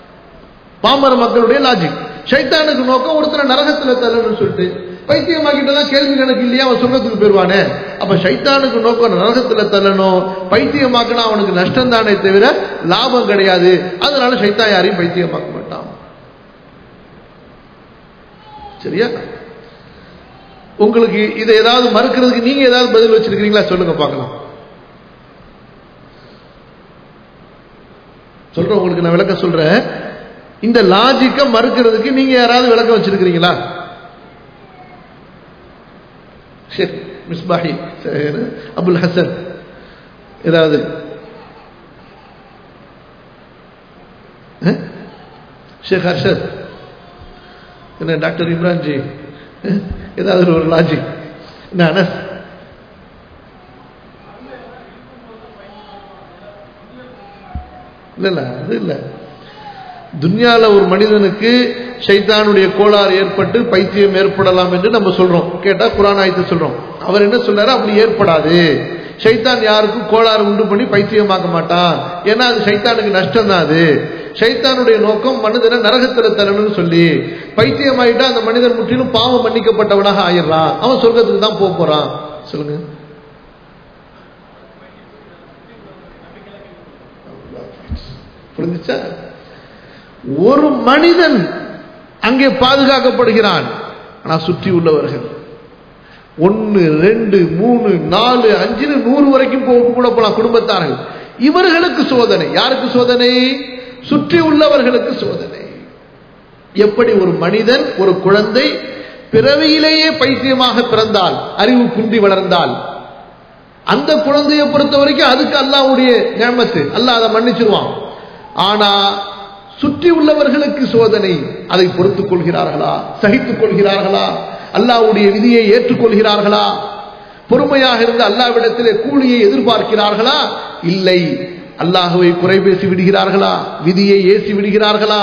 பாமர மக்களுடைய லாஜிக் சைத்தானுக்கு நோக்கம் ஒருத்தனை நரகத்துல தள்ளணும்னு சொல்லிட்டு பைத்தியமாக்கிட்டதான் கேள்வி கணக்கு இல்லையா அவன் சொர்க்கத்துக்கு போயிருவானே அப்ப சைத்தானுக்கு நோக்கம் நரகத்துல தள்ளணும் பைத்தியமாக்கினா அவனுக்கு நஷ்டம் தானே தவிர லாபம் கிடையாது அதனால சைத்தான் யாரையும் பைத்தியமாக்க மாட்டான் சரியா உங்களுக்கு இதை ஏதாவது மறுக்கிறதுக்கு நீங்க ஏதாவது பதில் வச்சிருக்கீங்களா சொல்லுங்க பார்க்கலாம் சொல்றேன் உங்களுக்கு நான் விளக்க சொல்றேன் இந்த லாஜிக்க மறுக்கிறதுக்கு நீங்க யாராவது விளக்கம் வச்சிருக்கிறீங்களா சரி மிஸ்பாஹி சரி, அபுல் ஹசன் ஏதாவது அஹ்? ஷேக் ஹர்ஷத் என்ன டாக்டர் இம்ரான்ஜி அஹ்? ஏதாவது ஒரு லாஜிக் என்ன அனஸ் இல்ல இல்ல அது இல்ல துன்யால ஒரு மனிதனுக்கு ஷைத்தானுடைய கோளாறு ஏற்பட்டு பைத்தியம் ஏற்படலாம் என்று நம்ம சொல்றோம் கேட்டா குரான் ஆயத்தை சொல்றோம் அவர் என்ன சொல்றாரு அப்படி ஏற்படாது ஷைத்தான் யாருக்கும் கோளாறு உண்டு பண்ணி பைத்தியமாக்க மாட்டான் ஏன்னா அது ஷைத்தானுக்கு நஷ்டம் தான் அது ஷைத்தானுடைய நோக்கம் மனிதனை நரகத்துல தரணும்னு சொல்லி பைத்தியமாயிட்டா அந்த மனிதன் முற்றிலும் பாவம் மன்னிக்கப்பட்டவனாக ஆயிடுறான் அவன் சொர்க்கத்துக்கு தான் போக போறான் சொல்லுங்க புரிஞ்சுச்சா ஒரு மனிதன் அங்கே பாதுகாக்கப்படுகிறான் ஆனா சுற்றி உள்ளவர்கள் ஒன்னு ரெண்டு மூணு நாலு அஞ்சுன்னு நூறு வரைக்கும் போக கூட போலாம் குடும்பத்தார்கள் இவர்களுக்கு சோதனை யாருக்கு சோதனை சுற்றி உள்ளவர்களுக்கு சோதனை எப்படி ஒரு மனிதன் ஒரு குழந்தை பிறவியிலேயே பைத்தியமாக பிறந்தால் அறிவு குன்றி வளர்ந்தால் அந்த குழந்தையை பொறுத்த வரைக்கும் அதுக்கு அல்லாவுடைய நேமத்து அல்லாஹ் அதை மன்னிச்சிருவான் ஆனா சுற்றி உள்ளவர்களுக்கு சோதனை அதை பொறுத்துக் கொள்கிறார்களா சகித்துக் கொள்கிறார்களா அல்லாவுடைய விதியை ஏற்றுக்கொள்கிறார்களா பொறுமையாக இருந்து அல்லாவிடத்திலே கூலியை எதிர்பார்க்கிறார்களா இல்லை அல்லாஹுவை குறை பேசி விடுகிறார்களா விதியை ஏசி விடுகிறார்களா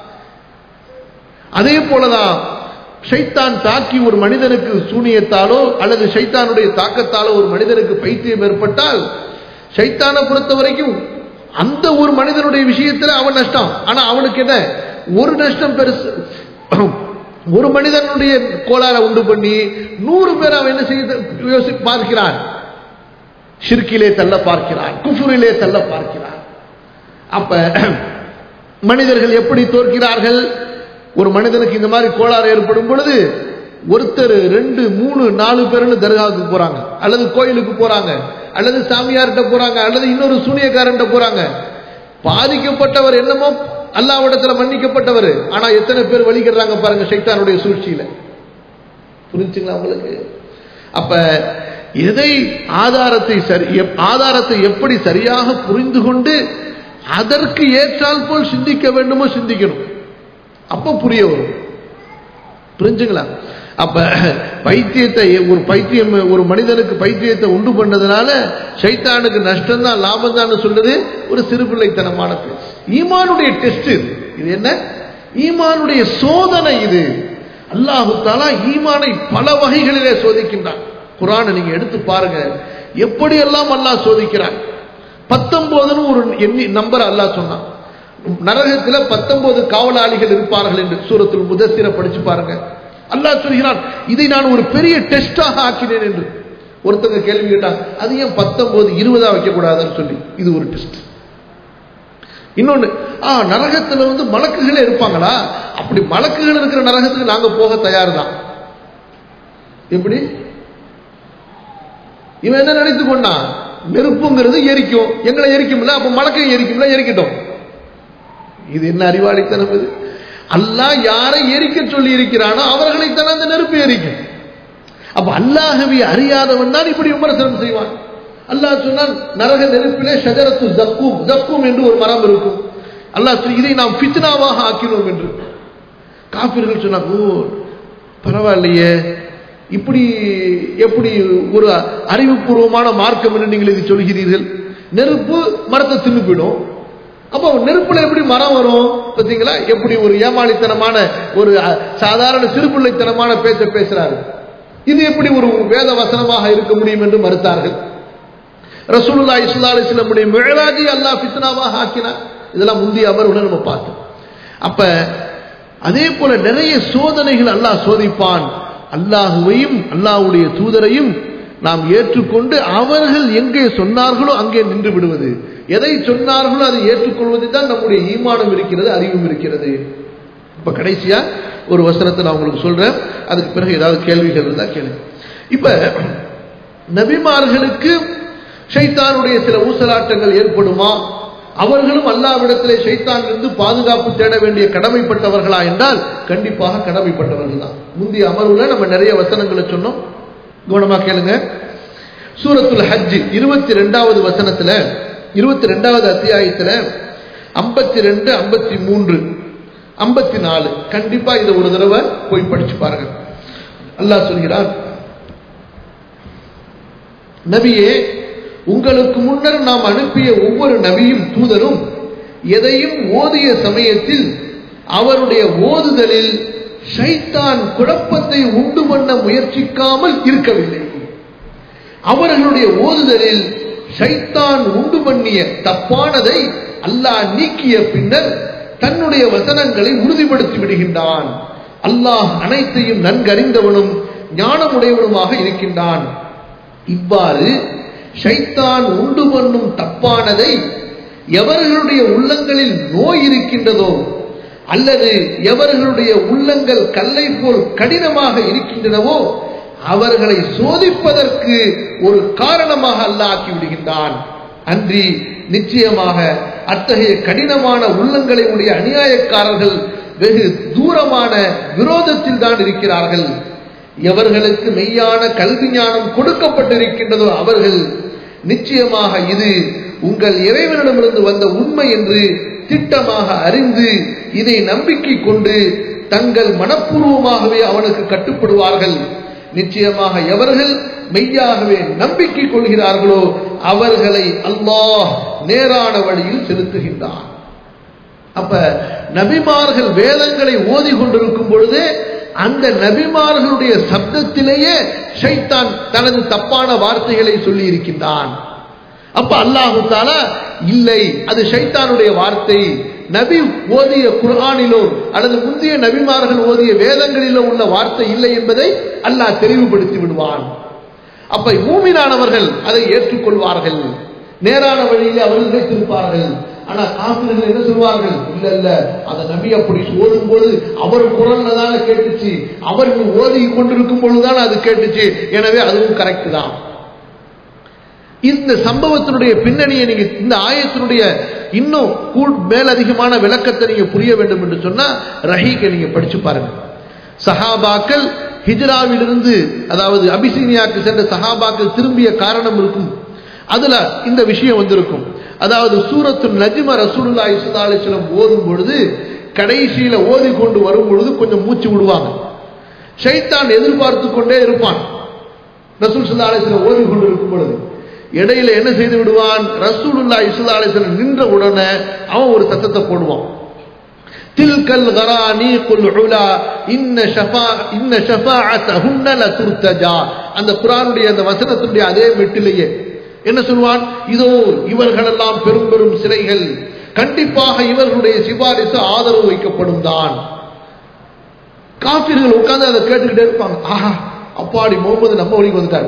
அதே போலதான் ஷைத்தான் தாக்கி ஒரு மனிதனுக்கு சூனியத்தாலோ அல்லது ஷைத்தானுடைய தாக்கத்தாலோ ஒரு மனிதனுக்கு பைத்தியம் ஏற்பட்டால் ஷைத்தானை பொறுத்த வரைக்கும் அந்த ஒரு மனிதனுடைய விஷயத்துல அவன் நஷ்டம் ஆனா அவனுக்கு என்ன ஒரு நஷ்டம் பெருசு ஒரு மனிதனுடைய கோளாறை உண்டு பண்ணி நூறு பேர் அவன் என்ன செய்ய யோசி பார்க்கிறான் ஷிர்கிலே தள்ள பார்க்கிறான் குஃபுரிலே தள்ள பார்க்கிறான் அப்ப மனிதர்கள் எப்படி தோற்கிறார்கள் ஒரு மனிதனுக்கு இந்த மாதிரி கோளாறு ஏற்படும் பொழுது ஒருத்தர் ரெண்டு மூணு நாலு பேர்னு தர்காவுக்கு போறாங்க அல்லது கோயிலுக்கு போறாங்க அல்லது சாமியார்கிட்ட போறாங்க அல்லது இன்னொரு சூனியக்காரன்ட்ட போறாங்க பாதிக்கப்பட்டவர் என்னமோ அல்லாவிடத்துல மன்னிக்கப்பட்டவர் ஆனா எத்தனை பேர் வழிகிறாங்க பாருங்க சைத்தானுடைய சூழ்ச்சியில புரிஞ்சுங்களா உங்களுக்கு அப்ப எதை ஆதாரத்தை சரி எப்- ஆதாரத்தை எப்படி சரியாக புரிந்து கொண்டு அதற்கு ஏற்றால் போல் சிந்திக்க வேண்டுமோ சிந்திக்கணும் அப்ப புரிய வரும் புரிஞ்சுங்களா அப்ப பைத்தியத்தை ஒரு பைத்தியம் ஒரு மனிதனுக்கு பைத்தியத்தை உண்டு பண்ணதுனால சைத்தானுக்கு நஷ்டம் தான் லாபம் தான் சொல்றது ஒரு சிறுபிள்ளைத்தனமான பேச்சு ஈமானுடைய டெஸ்ட் இது இது என்ன ஈமானுடைய சோதனை இது அல்லாஹு தாலா ஈமானை பல வகைகளிலே சோதிக்கின்றான் குரானை நீங்க எடுத்து பாருங்க எப்படியெல்லாம் அல்லாஹ் சோதிக்கிறான் பத்தொன்பதுன்னு ஒரு எண்ணி நம்பர் அல்லாஹ் சொன்னான் நரகத்துல பத்தொன்பது காவலாளிகள் இருப்பார்கள் என்று சூரத்துல் முதசிர படிச்சு பாருங்க அல்லாஹ் சொல்கிறான் இதை நான் ஒரு பெரிய டெஸ்டாக ஆக்கினேன் என்று ஒருத்தங்க கேள்வி கேட்டாங்க அது ஏன் பத்தொன்பது இருபதா வைக்க கூடாதுன்னு சொல்லி இது ஒரு டெஸ்ட் இன்னொன்னு ஆ நரகத்துல வந்து மலக்குகளே இருப்பாங்களா அப்படி மலக்குகள் இருக்கிற நரகத்துக்கு நாங்க போக தயார் தான் எப்படி இவன் என்ன நினைத்து கொண்டான் நெருப்புங்கிறது எரிக்கும் எங்களை எரிக்கும்ல அப்ப மலக்கையும் எரிக்கும்ல எரிக்கட்டும் இது என்ன அறிவாளித்தனம் இது அல்லாஹ் யாரை எரிக்க சொல்லி இருக்கிறானோ அவர்களைத்தான் அந்த நெருப்பு எரிக்கும் அப்ப அல்லாஹவை அறியாதவன் தான் இப்படி விமர்சனம் செய்வான் அல்லாஹ் சொன்னான் நரக நெருப்பிலே ஷஜரத்து ஜக்கூம் ஜக்கூம் என்று ஒரு மரம் இருக்கும் அல்லாஹ் சொல்லி இதை நாம் ஃபித்னாவாக ஆக்கினோம் என்று காபிர்கள் சொன்னாங்க ஓ பரவாயில்லையே இப்படி எப்படி ஒரு அறிவுபூர்வமான மார்க்கம் என்று நீங்கள் இது சொல்கிறீர்கள் நெருப்பு மரத்தை தின்னு போயிடும் அப்போ நெருப்புல எப்படி மரம் வரும் பார்த்தீங்களா எப்படி ஒரு ஏமாளித்தனமான ஒரு அஹ், சாதாரண சிறுபிள்ளைத்தனமான பேச்ச பேசுறாரு இது எப்படி ஒரு வேத வசனமாக இருக்க முடியும் என்று மறுத்தார்கள் ரசூலுல்லாஹி ஸல்லல்லாஹு அலைஹி வஸல்லமுடைய மிழராஜி அல்லாஹ் ஃபித்னாவாக ஆக்கினார் இதெல்லாம் முந்தைய அமர்வுல நம்ம பார்த்தோம் அப்ப அதே போல நிறைய சோதனைகள் அல்லாஹ் சோதிப்பான் அல்லாஹுவையும் அல்லாஹ்வுடைய தூதரையும் நாம் ஏற்றுக்கொண்டு அவர்கள் எங்கே சொன்னார்களோ அங்கே நின்று விடுவது எதை சொன்னார்களோ அதை ஏற்றுக்கொள்வது தான் நம்முடைய ஈமானம் இருக்கிறது அறிவும் இருக்கிறது இப்ப கடைசியா ஒரு வசனத்தை நான் உங்களுக்கு சொல்றேன் அதுக்கு பிறகு ஏதாவது கேள்விகள் இருந்தா கேளுங்க இப்ப நபிமார்களுக்கு ஷைத்தானுடைய சில ஊசலாட்டங்கள் ஏற்படுமா அவர்களும் அல்லாவிடத்திலே ஷைத்தானிலிருந்து பாதுகாப்பு தேட வேண்டிய கடமைப்பட்டவர்களா என்றால் கண்டிப்பாக கடமைப்பட்டவர்கள் தான் முந்தைய அமர்வுல நம்ம நிறைய வசனங்களை சொன்னோம் கவனமா கேளுங்க சூரத்துல் ஹஜ் இருபத்தி ரெண்டாவது வசனத்துல இருபத்தி ரெண்டாவது அத்தியாயத்துல ஐம்பத்தி ரெண்டு ஐம்பத்தி மூன்று ஐம்பத்தி நாலு கண்டிப்பா இதை ஒரு தடவை போய் படிச்சு பாருங்க அல்லாஹ் சொல்கிறான் நபியே உங்களுக்கு முன்னர் நாம் அனுப்பிய ஒவ்வொரு நபியும் தூதரும் எதையும் ஓதிய சமயத்தில் அவருடைய ஓதுதலில் ஷைத்தான் குழப்பத்தை உண்டு பண்ண முயற்சிக்காமல் இருக்கவில்லை அவர்களுடைய ஓதுதலில் ஷைத்தான் உண்டு பண்ணிய தப்பானதை அல்லாஹ் நீக்கிய பின்னர் தன்னுடைய வசனங்களை உறுதிப்படுத்தி விடுகின்றான் அல்லாஹ் அனைத்தையும் நன்கறிந்தவனும் ஞானமுடையவனுமாக இருக்கின்றான் இவ்வாறு ஷைத்தான் உண்டு பண்ணும் தப்பானதை எவர்களுடைய உள்ளங்களில் நோய் இருக்கின்றதோ அல்லது எவர்களுடைய உள்ளங்கள் கல்லை போல் கடினமாக இருக்கின்றனவோ அவர்களை சோதிப்பதற்கு ஒரு காரணமாக அல்லாஹ் ஆக்கி விடுகின்றான் அன்றி நிச்சயமாக அத்தகைய கடினமான உள்ளங்களை உடைய அநியாயக்காரர்கள் வெகு தூரமான விரோதத்தில் தான் இருக்கிறார்கள் எவர்களுக்கு மெய்யான கல்வி ஞானம் கொடுக்கப்பட்டிருக்கின்றதோ அவர்கள் நிச்சயமாக இது உங்கள் இறைவனிடமிருந்து வந்த உண்மை என்று திட்டமாக அறிந்து இதை நம்பிக்கை கொண்டு தங்கள் மனப்பூர்வமாகவே அவனுக்கு கட்டுப்படுவார்கள் நிச்சயமாக எவர்கள் மெய்யாகவே நம்பிக்கை கொள்கிறார்களோ அவர்களை அல்லாஹ் நேரான வழியில் செலுத்துகின்றான் அப்ப நபிமார்கள் வேதங்களை ஓதி கொண்டிருக்கும் பொழுதே அந்த நபிமார்களுடைய சப்தத்திலேயே ஷைத்தான் தனது தப்பான வார்த்தைகளை சொல்லி இருக்கின்றான் அப்ப அல்லாஹு தாலா இல்லை அது ஷைத்தானுடைய வார்த்தை நபி ஓதிய குர்ஆனிலோ அல்லது முந்தைய நபிமார்கள் ஓதிய வேதங்களிலோ உள்ள வார்த்தை இல்லை என்பதை அல்லாஹ் தெளிவுபடுத்தி விடுவான் அப்ப மூமினானவர்கள் அதை ஏற்றுக்கொள்வார்கள் நேரான வழியிலே அவர்கள் நினைத்திருப்பார்கள் ஆனா காப்பிர்கள் என்ன சொல்வார்கள் இல்ல இல்ல அந்த நபி அப்படி ஓதும் போது அவர் குரல்ல தானே கேட்டுச்சு அவர் ஓதி கொண்டிருக்கும் பொழுதுதான் அது கேட்டுச்சு எனவே அதுவும் கரெக்ட் தான் இந்த சம்பவத்தினுடைய பின்னணியை நீங்க இந்த ஆயத்தினுடைய இன்னும் கூ- மேலதிகமான விளக்கத்தை நீங்க புரிய வேண்டும் என்று சொன்னா ரஹீக்கை நீங்க படிச்சு பாருங்க சஹாபாக்கள் ஹிஜ்ராவிலிருந்து அதாவது அபிசீனியாக்கு சென்ற சஹாபாக்கள் திரும்பிய காரணம் இருக்கும் அதுல இந்த விஷயம் வந்திருக்கும் அதாவது சூரத்து நஜ்ம ரசூலுல்லாஹி ஸல்லல்லாஹு அலைஹி வஸல்லம் ஓதும் பொழுது கடைசியில ஓதி கொண்டு வரும் பொழுது கொஞ்சம் மூச்சு விடுவாங்க ஷைத்தான் எதிர்பார்த்து கொண்டே இருப்பான் ரசூல் ஸல்லல்லாஹு அலைஹி வஸல்லம் ஓதி கொண்டு இருக்கும் பொழுது இடையில என்ன செய்து விடுவான் ரசூலுல்லாஹி ஸல்லல்லாஹு அலைஹி வஸல்லம் நின்ற உடனே அவன் ஒரு சத்தத்தை போடுவான் தில்கல் கரானீகுல் உலா இன்ன ஷஃபா இன்ன ஷஃபாஅத்தஹுன்ன லதுர்தஜா அந்த குர்ஆனுடைய அந்த வசனத்தினுடைய அதே மெட்டிலேயே என்ன சொல்வான் இதோ இவர்களெல்லாம் பெரும் பெரும் சிலைகள் கண்டிப்பாக இவர்களுடைய சிபாரிசு ஆதரவு வைக்கப்படும் தான் காபிர்கள் உட்கார்ந்து அதை கேட்டுக்கிட்டே இருப்பாங்க ஆஹா அப்பாடி முகமது நம்ம வழிக்கு வந்துட்டாரு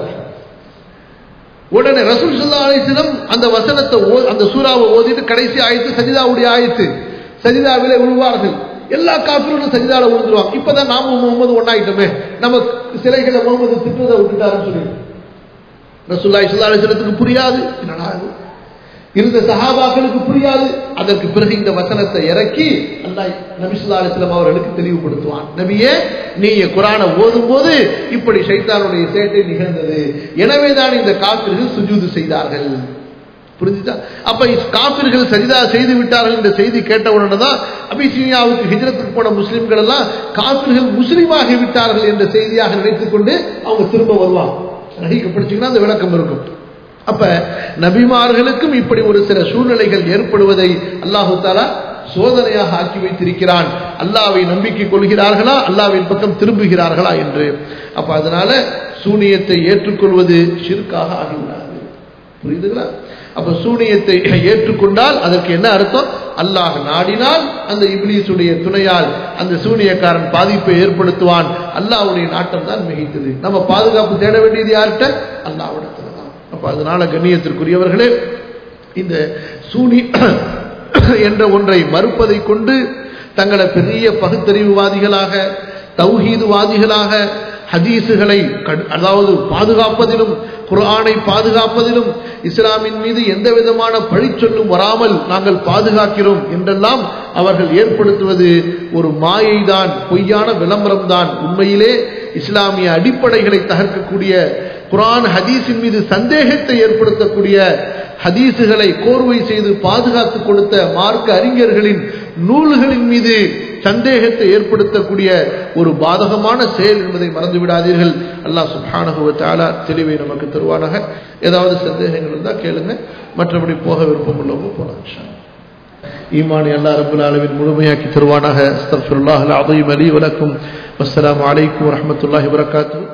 உடனே ரசூல் ஸல்லல்லாஹு அலைஹி வஸல்லம் அந்த வசனத்தை ஓ- அந்த சூறாவை ஓதிட்டு கடைசி ஆயத்து சஜிதாவுடைய ஆயத்து சஜிதாவிலே விழுவார்கள் எல்லா காப்பிர்களும் சஜிதால விழுந்துருவாங்க இப்பதான் நாம முகமது ஒன்னாயிட்டோமே நம்ம சிலைகளை முகமது திட்டுறதை விட்டுட்டாருன்னு சொல்லி ரசூல்லாய் சுல்லாசனத்துக்கு புரியாது என்னடா இது இருந்த சஹாபாக்களுக்கு புரியாது அதற்கு பிறகு இந்த வசனத்தை இறக்கி அல்லாஹ் நபி ஸல்லல்லாஹு அலைஹி வஸல்லம் அவர்களுக்கு தெளிவுபடுத்துவான் நபியே நீங்க குர்ஆனை ஓதும்போது இப்படி ஷைத்தானுடைய சேட்டை நிகழ்ந்தது எனவேதான் இந்த காபிர்கள் சுஜூது செய்தார்கள் புரிஞ்சுதா அப்ப இஸ் காபிர்கள் சரிதா செய்து விட்டார்கள் என்ற செய்தி கேட்ட உடனே தான் அபிசீனியாவுக்கு ஹிஜ்ரத்துக்கு போன முஸ்லிம்கள் எல்லாம் காபிர்கள் முஸ்லீமாகி விட்டார்கள் என்ற செய்தியாக நினைத்துக் கொண்டு அவங்க திரும்ப வருவாங்க நடிக்க படிச்சீங்கன்னா அந்த விளக்கம் இருக்கும் அப்ப நபிமார்களுக்கும் இப்படி ஒரு சில சூழ்நிலைகள் ஏற்படுவதை அல்லாஹு தாலா சோதனையாக ஆக்கி வைத்திருக்கிறான் அல்லாவை நம்பிக்கை கொள்கிறார்களா அல்லாவின் பக்கம் திரும்புகிறார்களா என்று அப்ப அதனால சூனியத்தை ஏற்றுக்கொள்வது ஷிர்காக ஆகிவிடாது புரியுதுங்களா அப்ப சூனியத்தை ஏற்றுக்கொண்டால் அதற்கு என்ன அர்த்தம் அல்லாஹ் நாடினால் அந்த இப்லீஸுடைய துணையால் அந்த சூனியக்காரன் பாதிப்பை ஏற்படுத்துவான் அல்லாஹ்வுடைய நாட்டம் தான் மிகைத்தது நம்ம பாதுகாப்பு தேட வேண்டியது யார்கிட்ட அல்லாஹ்விடத்துல தான் அப்ப அதனால கண்ணியத்திற்குரியவர்களே இந்த சூனி என்ற ஒன்றை மறுப்பதை கொண்டு தங்களை பெரிய பகுத்தறிவுவாதிகளாக தௌஹீதுவாதிகளாக ஹதீஸுகளை கடு- அதாவது பாதுகாப்பதிலும் குர்ஆனை பாதுகாப்பதிலும் இஸ்லாமின் மீது எந்த விதமான பழிச்சொல்லும் வராமல் நாங்கள் பாதுகாக்கிறோம் என்றெல்லாம் அவர்கள் ஏற்படுத்துவது ஒரு மாயைதான் பொய்யான விளம்பரம் தான் உண்மையிலே இஸ்லாமிய அடிப்படைகளை தகர்க்கக்கூடிய குர்ஆன் ஹதீஸின் மீது சந்தேகத்தை ஏற்படுத்தக்கூடிய ஹதீஸுகளை கோர்வை செய்து பாதுகாத்து கொடுத்த மார்க்க அறிஞர்களின் நூல்களின் மீது சந்தேகத்தை ஏற்படுத்தக்கூடிய ஒரு பாதகமான செயல் என்பதை மறந்து விடாதீர்கள் அல்லாஹ் சுப்ஹானஹு வ தஆலா தெளிவை நமக்கு தருவானாக ஏதாவது சந்தேகங்கள் இருந்தால் கேளுங்க மற்றபடி போக விருப்பம் உள்ளவங்க போலாம் இன்ஷா அல்லாஹ். ஈமானை அல்லாஹ் ரப்பல் ஆலமீன் முழுமையாக்கி தருவானாக அஸ்தக்ஃபிருல்லாஹ் அல் அலீம் அலி வலக்கும் வஸ்ஸலாமு அலைக்கும் வரஹ்மத்துல்லாஹி வபரகாத்துஹு